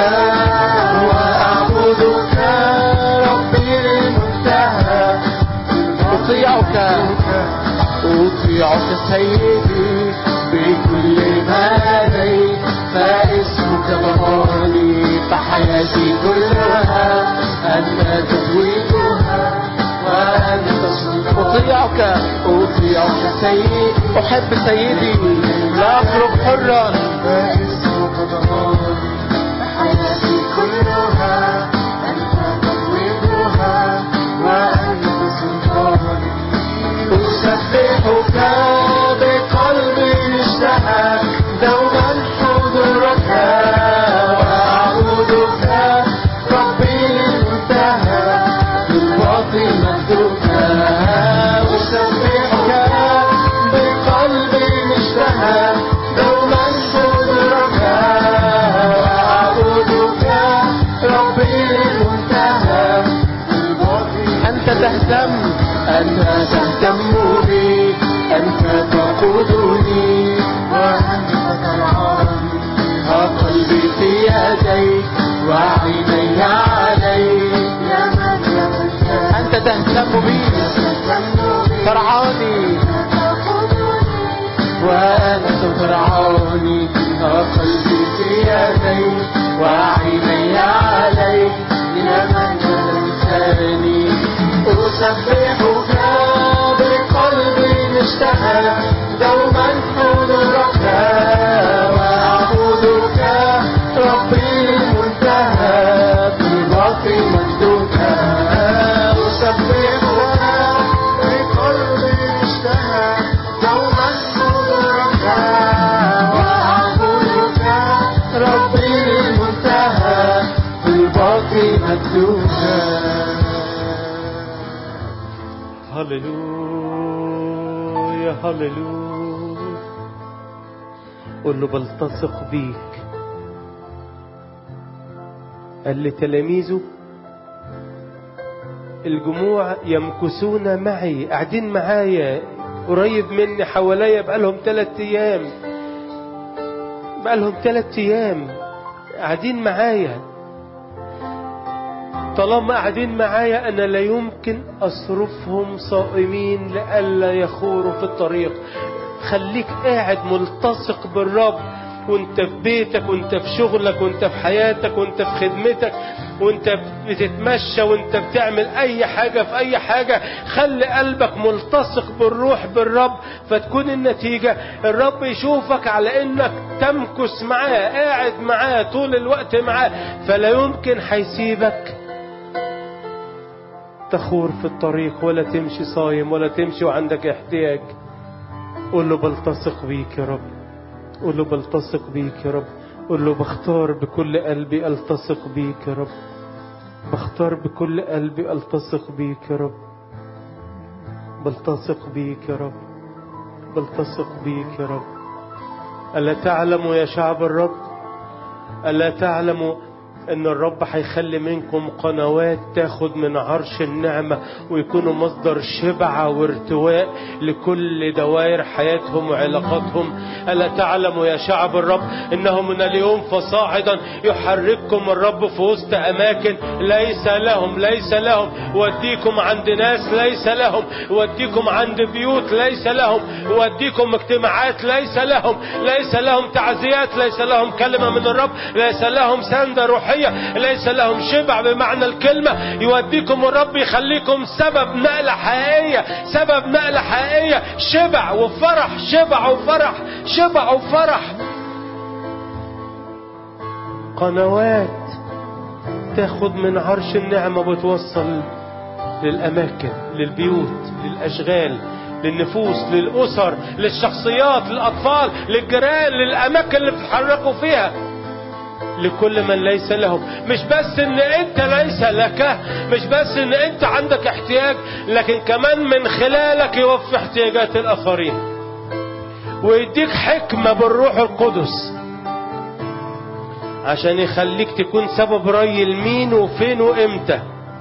وأعبدك ربي للمنتهى أطيعك أطيعك سيدي بكل ما لي فاسمك ضماني فحياتي كلها أنت تزويدها وأنت صنعها أطيعك أطيعك سيدي أحب سيدي لا أخرج حرا
فاسمك ضماني حياتي كلها أنت تزويدها وأنت سلطاني
أسبحك بقلب اشتهى دوما حضورك وأعبدك ربي للمنتهى بالباطل مجدك أسبحك بقلب اشتهى دوما حضورك وأعبدك ربي للمنتهى بالباطل أنت تهتم أنت تهتم بي أنت تقودني
وأنت ترعاني
ها قلبي في يديك وعيني عليك
يا من يا من يا
أنت تهتم بي
من
ترعاني وأنت ترعاني ها قلبي في يديك وعيني عليك يا من تنساني أسبحك بقلب اشتهى دوما حضورك وأعبدك ربي المنتهى بالباطل مجدك أسبحك
بقلب اشتهى دوما حضورك
وأعبدك ربي المنتهى بالباطل مجدك
هللويا هللويا قل له بلتصق بيك قال لتلاميذه الجموع يمكثون معي قاعدين معايا قريب مني حواليا بقالهم ثلاث ايام بقالهم ثلاث ايام قاعدين معايا طالما قاعدين معايا انا لا يمكن اصرفهم صائمين لئلا يخوروا في الطريق خليك قاعد ملتصق بالرب وانت في بيتك وانت في شغلك وانت في حياتك وانت في خدمتك وانت بتتمشى وانت بتعمل اي حاجة في اي حاجة خلي قلبك ملتصق بالروح بالرب فتكون النتيجة الرب يشوفك على انك تمكث معاه قاعد معاه طول الوقت معاه فلا يمكن هيسيبك تخور في الطريق ولا تمشي صايم ولا تمشي وعندك احتياج قول له بلتصق بيك يا رب قول له بلتصق بيك يا رب قول له بختار بكل قلبي التصق بيك يا رب بختار بكل قلبي التصق بيك يا رب بلتصق بيك يا رب بلتصق بيك يا رب ألا تعلموا يا شعب الرب ألا تعلموا ان الرب هيخلي منكم قنوات تاخد من عرش النعمة ويكونوا مصدر شبع وارتواء لكل دوائر حياتهم وعلاقاتهم ألا تعلموا يا شعب الرب انه من اليوم فصاعدا يحرككم الرب في وسط اماكن ليس لهم ليس لهم وديكم عند ناس ليس لهم وديكم عند بيوت ليس لهم وديكم اجتماعات ليس لهم ليس لهم تعزيات ليس لهم كلمة من الرب ليس لهم سندة روحية الروحية ليس لهم شبع بمعنى الكلمة يوديكم الرب يخليكم سبب نقلة حقيقية سبب نقلة حقيقية شبع وفرح شبع وفرح شبع وفرح قنوات تاخد من عرش النعمة بتوصل للأماكن للبيوت للأشغال للنفوس للأسر للشخصيات للأطفال للجيران للأماكن اللي بتتحركوا فيها لكل من ليس لهم مش بس ان انت ليس لك مش بس ان انت عندك احتياج لكن كمان من خلالك يوفي احتياجات الاخرين ويديك حكمة بالروح القدس عشان يخليك تكون سبب ري لمين وفين وامتى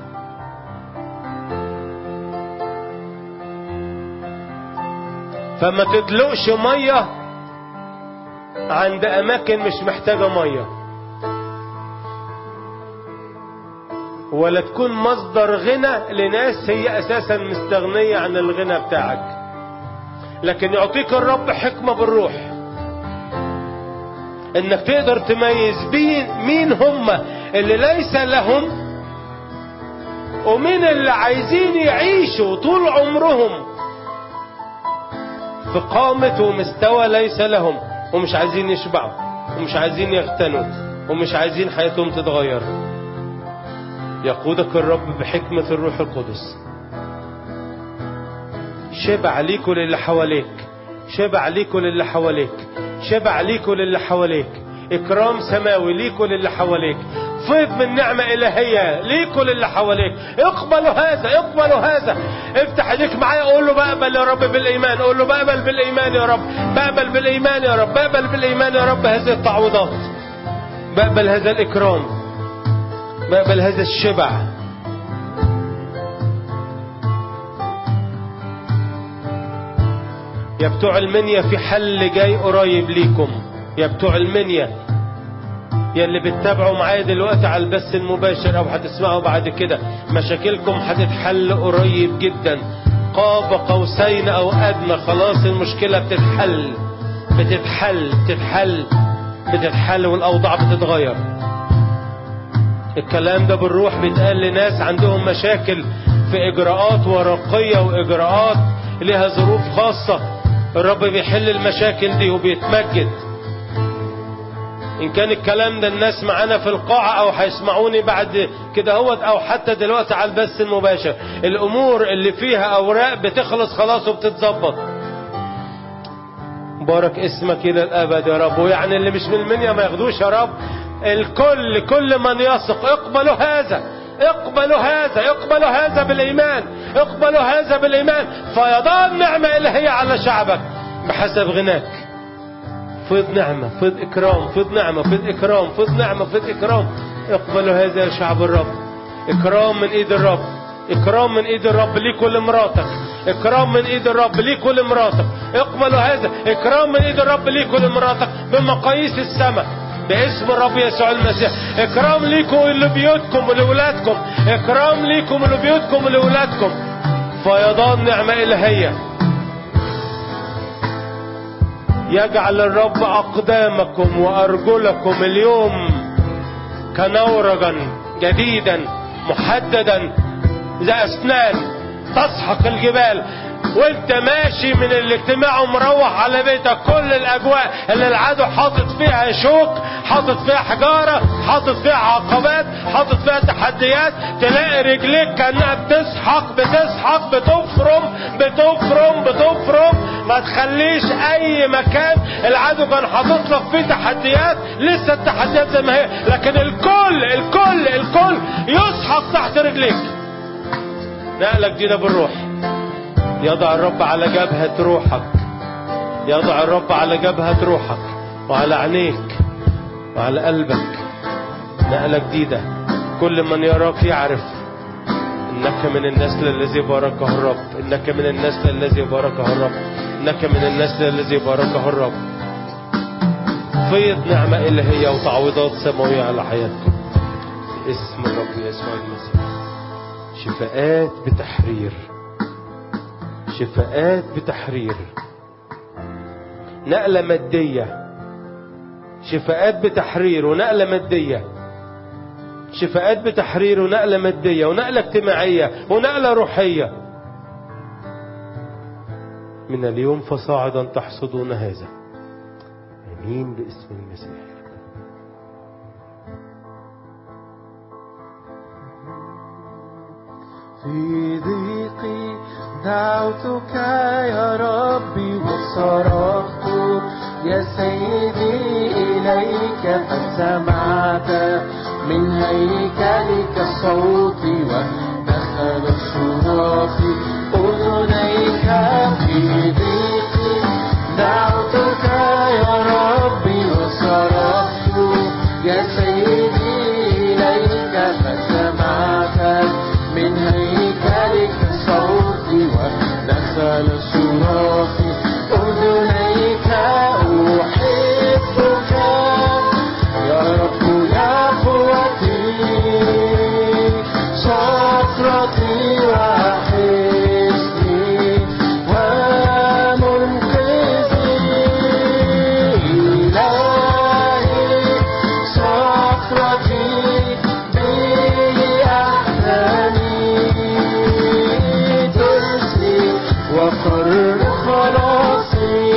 فما تدلقش ميه عند اماكن مش محتاجه ميه ولا تكون مصدر غنى لناس هي اساسا مستغنيه عن الغنى بتاعك لكن يعطيك الرب حكمه بالروح انك تقدر تميز بين مين هم اللي ليس لهم ومين اللي عايزين يعيشوا طول عمرهم في قامة ومستوى ليس لهم ومش عايزين يشبعوا ومش عايزين يغتنوا ومش عايزين حياتهم تتغير يقودك الرب بحكمة الروح القدس شبع ليك وللي حواليك شبع ليك وللي حواليك شبع ليك وللي حواليك إكرام سماوي ليك وللي حواليك فيض من نعمة إلهية ليك وللي حواليك اقبلوا هذا اقبلوا هذا افتح ايديك معايا قول له بقبل يا رب بالإيمان قول له بقبل بالإيمان يا رب بقبل بالإيمان يا رب بقبل بالإيمان يا رب هذه التعويضات بقبل هذا الإكرام بقبل هذا الشبع يا بتوع المنيا في حل جاي قريب ليكم يا بتوع المنيا يا اللي بتتابعوا معايا دلوقتي على البث المباشر او هتسمعوا بعد كده مشاكلكم هتتحل قريب جدا قاب قوسين او ادنى خلاص المشكله بتتحل بتتحل بتتحل بتتحل والاوضاع بتتغير الكلام ده بالروح بيتقال لناس عندهم مشاكل في اجراءات ورقيه واجراءات لها ظروف خاصه الرب بيحل المشاكل دي وبيتمجد ان كان الكلام ده الناس معانا في القاعة او هيسمعوني بعد كده هوت او حتى دلوقتي على البث المباشر الامور اللي فيها اوراق بتخلص خلاص وبتتظبط بارك اسمك الى الابد يا رب ويعني اللي مش من المنيا ما ياخدوش يا رب الكل كل من يثق اقبلوا هذا اقبلوا هذا اقبلوا هذا بالايمان اقبلوا هذا بالايمان فيضان نعمه الهيه على شعبك بحسب غناك فيض نعمة فيض إكرام فيض نعمة فيض إكرام فيض نعمة فيض إكرام اقبلوا هذا يا شعب الرب إكرام من إيد الرب إكرام من إيد الرب ليك ولمراتك إكرام من إيد الرب ليك ولمراتك اقبلوا هذا إكرام من إيد الرب ليك ولمراتك بمقاييس السماء باسم الرب يسوع المسيح إكرام ليكم ولبيوتكم ولولادكم إكرام ليكم ولبيوتكم ولولادكم فيضان نعمة إلهية يجعل الرب أقدامكم وأرجلكم اليوم كنورجا جديدا محددا ذا أسنان تسحق الجبال وانت ماشي من الاجتماع ومروح على بيتك كل الاجواء اللي العدو حاطط فيها شوك حاطط فيها حجارة حاطط فيها عقبات حاطط فيها تحديات تلاقي رجليك كانها بتسحق بتسحق بتفرم بتفرم بتفرم ما تخليش اي مكان العدو كان حاطط لك فيه تحديات لسه التحديات زي ما هي لكن الكل الكل الكل يسحق تحت رجليك نقلة جديدة بالروح يضع الرب على جبهة روحك يضع الرب على جبهة روحك وعلى عينيك وعلى قلبك نقلة جديدة كل من يراك يعرف انك من النسل الذي باركه الرب انك من النسل الذي باركه الرب انك من النسل الذي باركه الرب فيض نعمة إلهية وتعويضات سماوية على حياتكم باسم الرب يسوع المسيح شفاءات بتحرير شفاءات بتحرير نقلة مادية شفاءات بتحرير ونقلة مادية شفاءات بتحرير ونقلة مادية ونقلة اجتماعية ونقلة روحية من اليوم فصاعدا تحصدون هذا امين باسم المسيح
في ضيقي دعوتك يا ربي وصرخت يا سيدي إليك فسمعت من هيكلك صوتي ودخل الصراخ أذنيك في ضيقي دعوتك يا ربي وصرخت يا سيدي إليك فسمعت من هيكلك صوتي ودخل صراخي أذنيك أحبك يا رب يا قوتي صخرتي وحصني ومنقذي إلهي صخرتي به أحلامي ترسي وقر خلاصي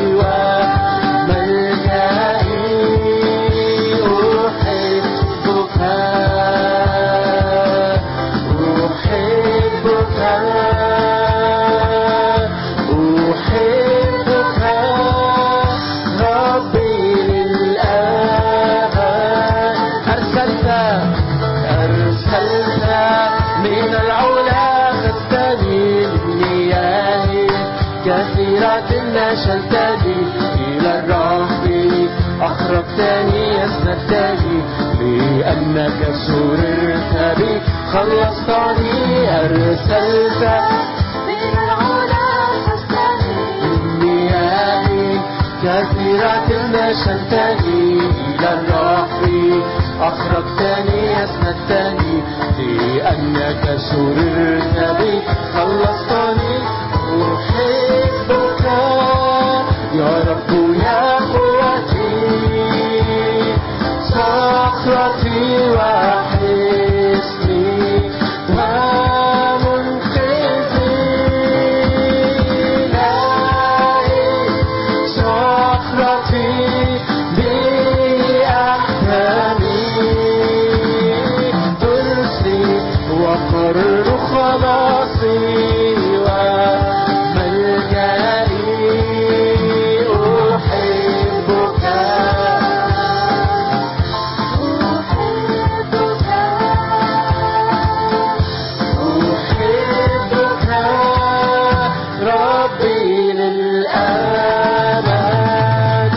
وملجئي أحبك أحبك أحبك ربي للأبد أرسلت أرسلت من العلا خذتني للمياه كثيرة نشلتني إلى الرهب أخرجتني أسندتني لأنك سررت بي خلصتني أرسلت
من العلا خستني
المياه كثيرة نشلتني إلى الرحب أخرجتني أسندتني لأنك سررت بي خلصتني أحبك يا رب يا قوتي صخرتي وحصني ومنقذي إلهي صخرتي بأحلامي ترسي وقر خلاصي وملجئي أحبك أحبك ربي للأبد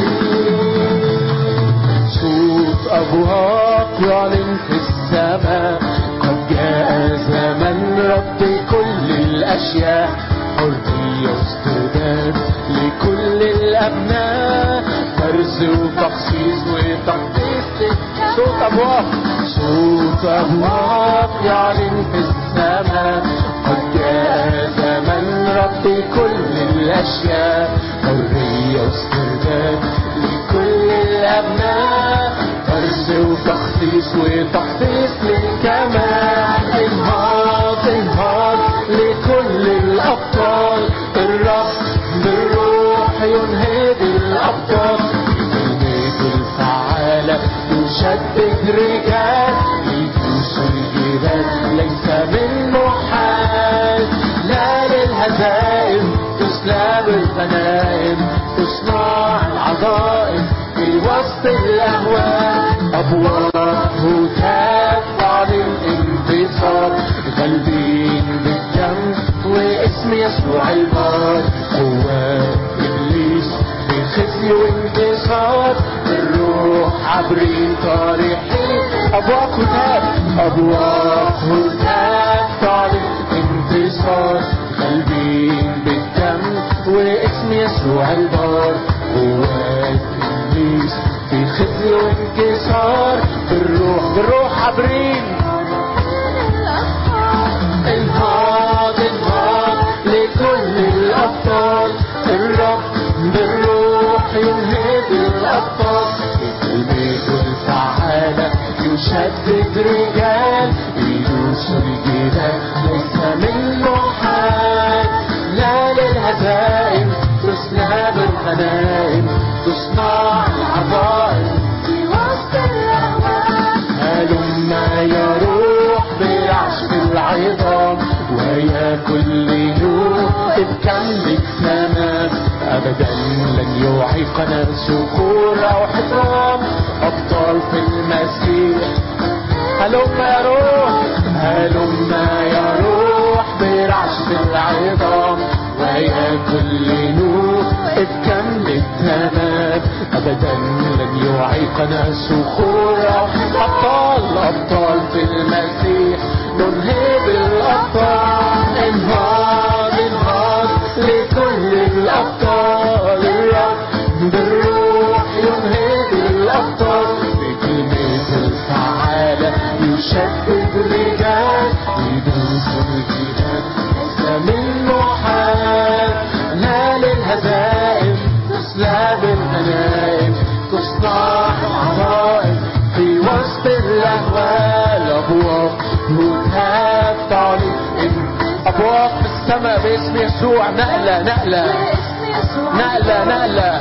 صوت أبواق يعلن في السماء قد جاء زمن رد كل الأشياء حرية واسترداد لكل الأبناء فرز وتخصيص وتقديس صوت أبواق صوت أبواق يعلن في السماء قد جاء زمن رب كل الأشياء حرية واسترداد لكل الأبناء فرز وتخصيص وتخصيص للكمال انهاض انهاض لكل الأبطال الرب بالروح ينهض الأبطال بكلمة الفعالة يشدد رجال يدوس الجبال ليس من محال لا للهزائم تسلب الغنائم تصنع العظائم في وسط الأهوال أبواب تدفع للانتصار قلبين بالدم واسم يسوع البار قوات إبليس بخزي وانتصار الروح عبرين طارحين أبواب هتاف أبواب هتاف طالب انتصار قلبين بالدم واسم يسوع البار قوات إبليس في خزي وانكسار بالروح بالروح عبرين انهاض انهاض لكل الأبطال الرب بالروح ينهض الأبطال بكلمته الفعالة يشدد رجال الجبال ليس من محال لا للهزائم تسلب الغنائم تصنع العظائم
في وسط الأهوال
هلما يروح برعشق العظام ويا كل نور بكمل تمام ابدا لن يعيقنا سكور او حطام ابطال في المسيح هلما يروح هلما يروح برعشق العظام ويا كل نور بكمل التمام ابدا لن يعيقنا صخور أو ابطال ابطال في المسيح ننهب الابطال انهار انهار لكل الابطال الرب بالروح ينهب الابطال بكلمة الفعالة يشدد الرجال يدوس الجبال ليس من محال لا للهزائم تسلب الغنائم تصنع عظائم في وسط الاهوال ابواق هتاف تعليق ابواق في السماء باسم يسوع نقله نقله
باسم يسوع
نقله نقله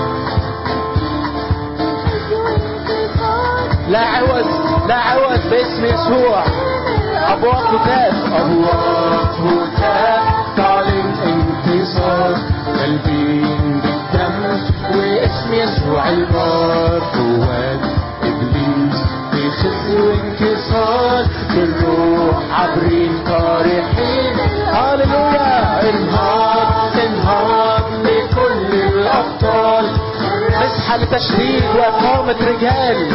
لا عوز لا عوز باسم يسوع أبواق هتاف أبواق هتاف تعلن انتصار قلبين بالدم واسم يسوع البار قوات إبليس في خزي وانكسار بالروح عابرين طارحين هاللويا انهار انهار لكل الأبطال مسحة لتشديد وإقامة رجال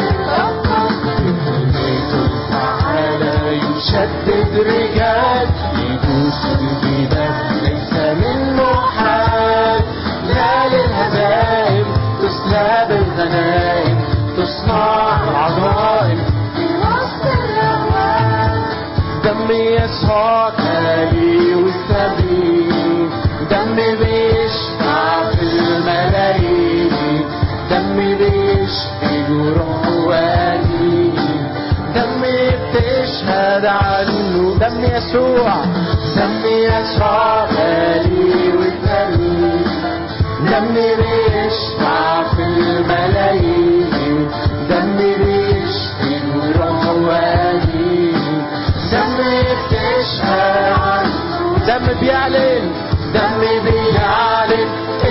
كلمة الفعالة يشدد رجال يدوس الجبال ليس من محال لا للهزائم تسلب الغنائم تصنع عظائم
في وسط الأهوال
دم يسوع كالي والسبيل دم بيشفع في الملايين دم بيشفي جروح وأنين دم بتشهد عنه دم يسوع دم يسوع غالي والثمين دم بيشفع في الملايين دم بيشفي جروح وأنين دم بتشهد عنه دم بيعلن دم بيعلن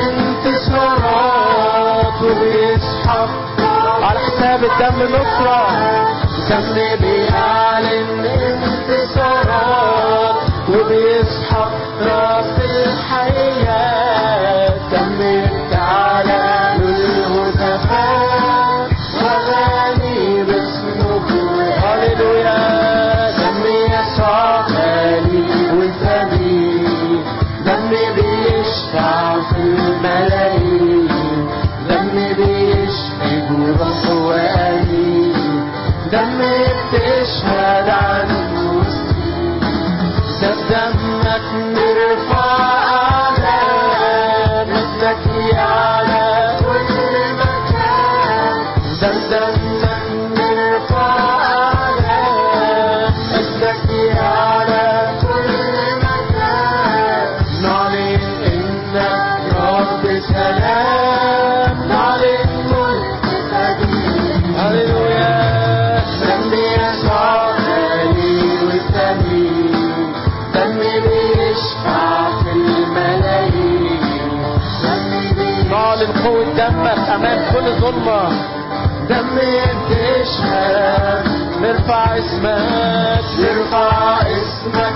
انتصارات وبيسحب على حساب الدم نصرة دم بيعلن انتصارات وبيسحب راس الحياة دم بتعلن الهتافات وغني باسمه هللويا دم يسوع غالي وثمين دم بيشفع في الملايين دم بيشفي جروح وأنين دم بتشهد عنه ده بدمك نرفع أعلام اسمك على كل مكان ده بدمك نرفع أعلام اسمك على كل مكان نعلن إنك رب سلام نعلن ملك قديم هللويا دم يسوع غالي وثمين دم بيشفع في الملايين دم نعلن قوة دمك أمام كل ظلمة دم بتشهد نرفع اسمك نرفع اسمك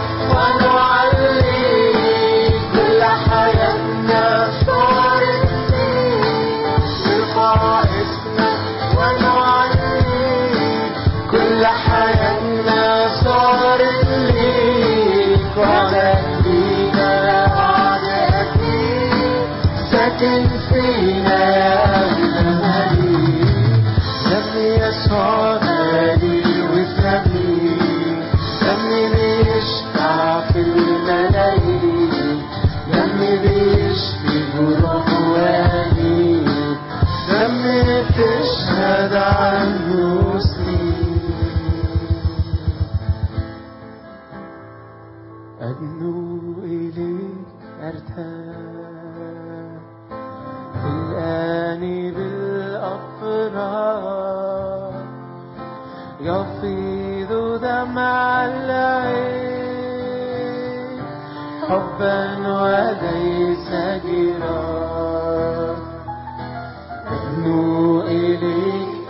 ونعليك كل حياتنا صارت فيك نرفع اسمك ونعليك كل حياتنا صارت ليك وعدك لينا وعدك ليك ساكن فينا يا أغلى مليك دم يسوع غالي وثمين دم بيشفع في الملايين دم بيشفي جروح وأنين دم بتشهد عنه سنين إليك أرتاح الآن بالأفراح يفيض دمع العين حبا وليس جراح أدنو إليك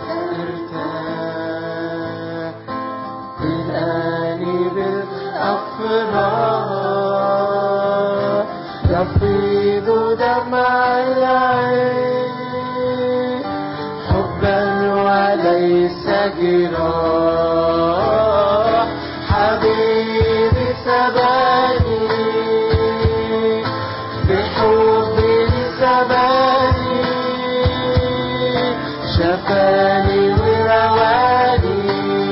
أرتاح الآن بالأفراح يفيض دمع العين حبا وليس جراح حبيبي سباني بحب سباني شفاني ورواني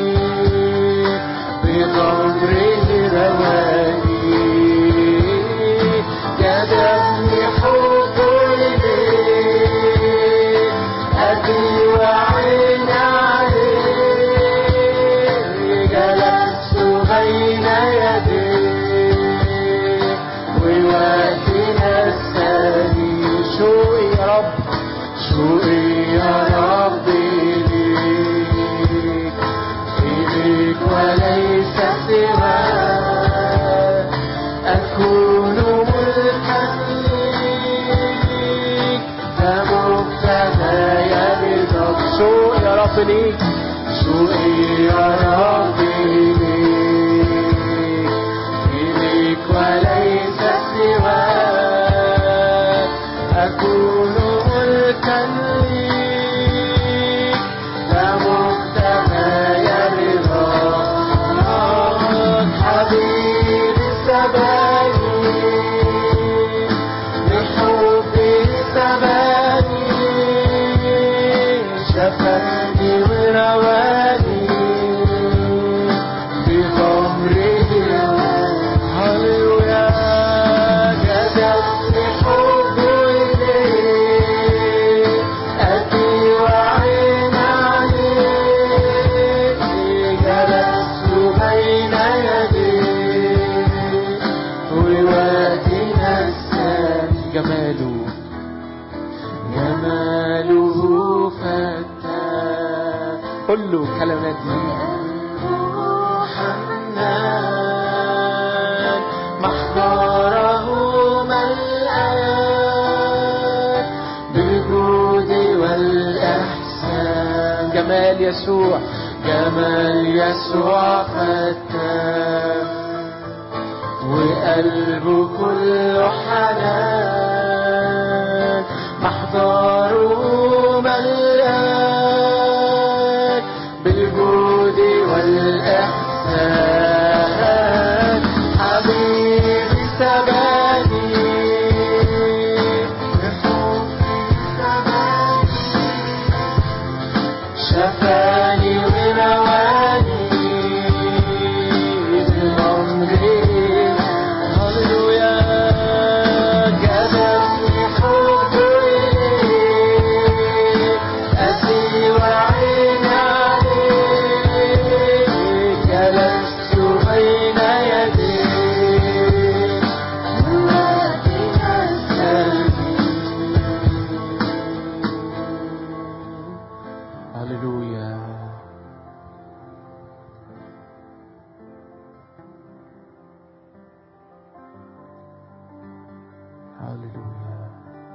بغمره رواني جذبني حب إليه أبي وعين عليه جلست بين يديه ووقتنا الثاني شوقي يا رب شوقي يا رب إليك إليك وليس سواك أكون ملكا ليك فمبتغايا برضاك شوق يا رب ليك شوقي يا رب إليك إليك وليس سواك أكون ملكا ليك فمبتغايا رضاك حبيبي سباني بحبي سباني شفاني ورواني بخمره هللويا جذبني حب إليه أتي وعين عليه جلست بين يديه ووقتنا الثاني جماله جماله فتاح قل له كلمات دي حنان محضره ملآن بالجود والإحسان جمال يسوع جمال يسوع فتاح وقلبه كله حنان محضره ملآن بالجود والإحسان حبيبي سباني بحبي سباني شفاني ورواني بأمري هللويا جذبني حب إليك أتي وعين عليك جلست بين يديك ووقتنا الثاني هللويا هللويا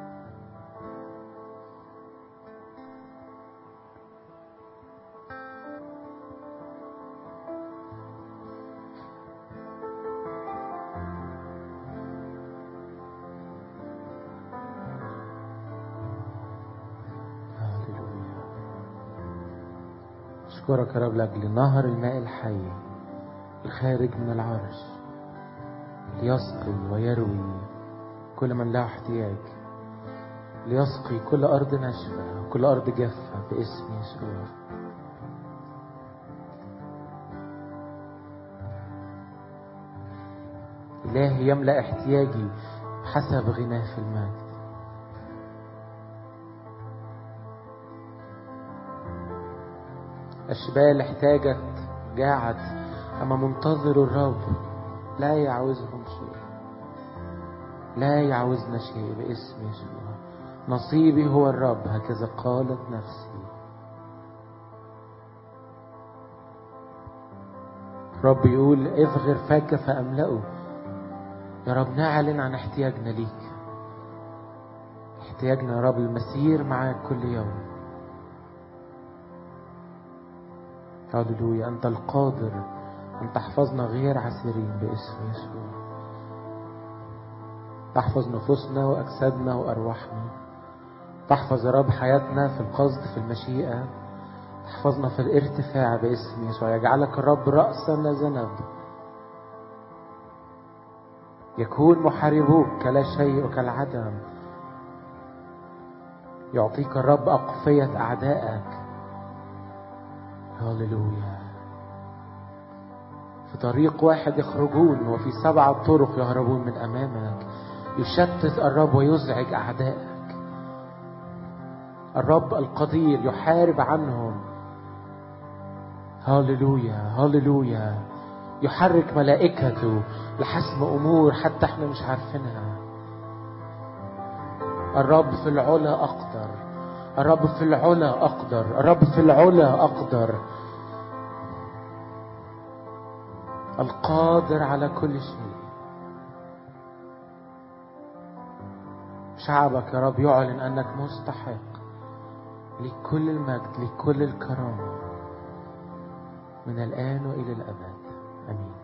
هللويا أشكرك يا رب لأجل نهر الماء الحي الخارج من العرش ليسقي ويروي كل من له احتياج ليسقي كل أرض ناشفة وكل أرض جافة باسم يسوع إلهي يملأ احتياجي حسب غناه في المجد الشبال احتاجت جاعت أما منتظر الرب لا يعوزهم شيء لا يعوزنا شيء باسم يسوع نصيبي هو الرب هكذا قالت نفسي رب يقول اصغر فاك فأملأه يا رب نعلن عن احتياجنا ليك احتياجنا يا رب المسير معاك كل يوم هللويا أنت القادر أن تحفظنا غير عسيرين باسم يسوع تحفظ نفوسنا وأجسادنا وأرواحنا تحفظ يا رب حياتنا في القصد في المشيئة تحفظنا في الارتفاع باسم يسوع يجعلك الرب رأسا لا ذنب يكون محاربوك كلا شيء وكالعدم يعطيك الرب أقفية أعدائك هللويا في طريق واحد يخرجون وفي سبعة طرق يهربون من أمامك يشتت الرب ويزعج أعدائك الرب القدير يحارب عنهم هاللويا هاللويا يحرك ملائكته لحسم أمور حتى احنا مش عارفينها الرب في العلا أقدر الرب في العلا أقدر الرب في العلا أقدر القادر على كل شيء شعبك يا رب يعلن أنك مستحق لكل المجد لكل الكرامة من الآن وإلى الأبد آمين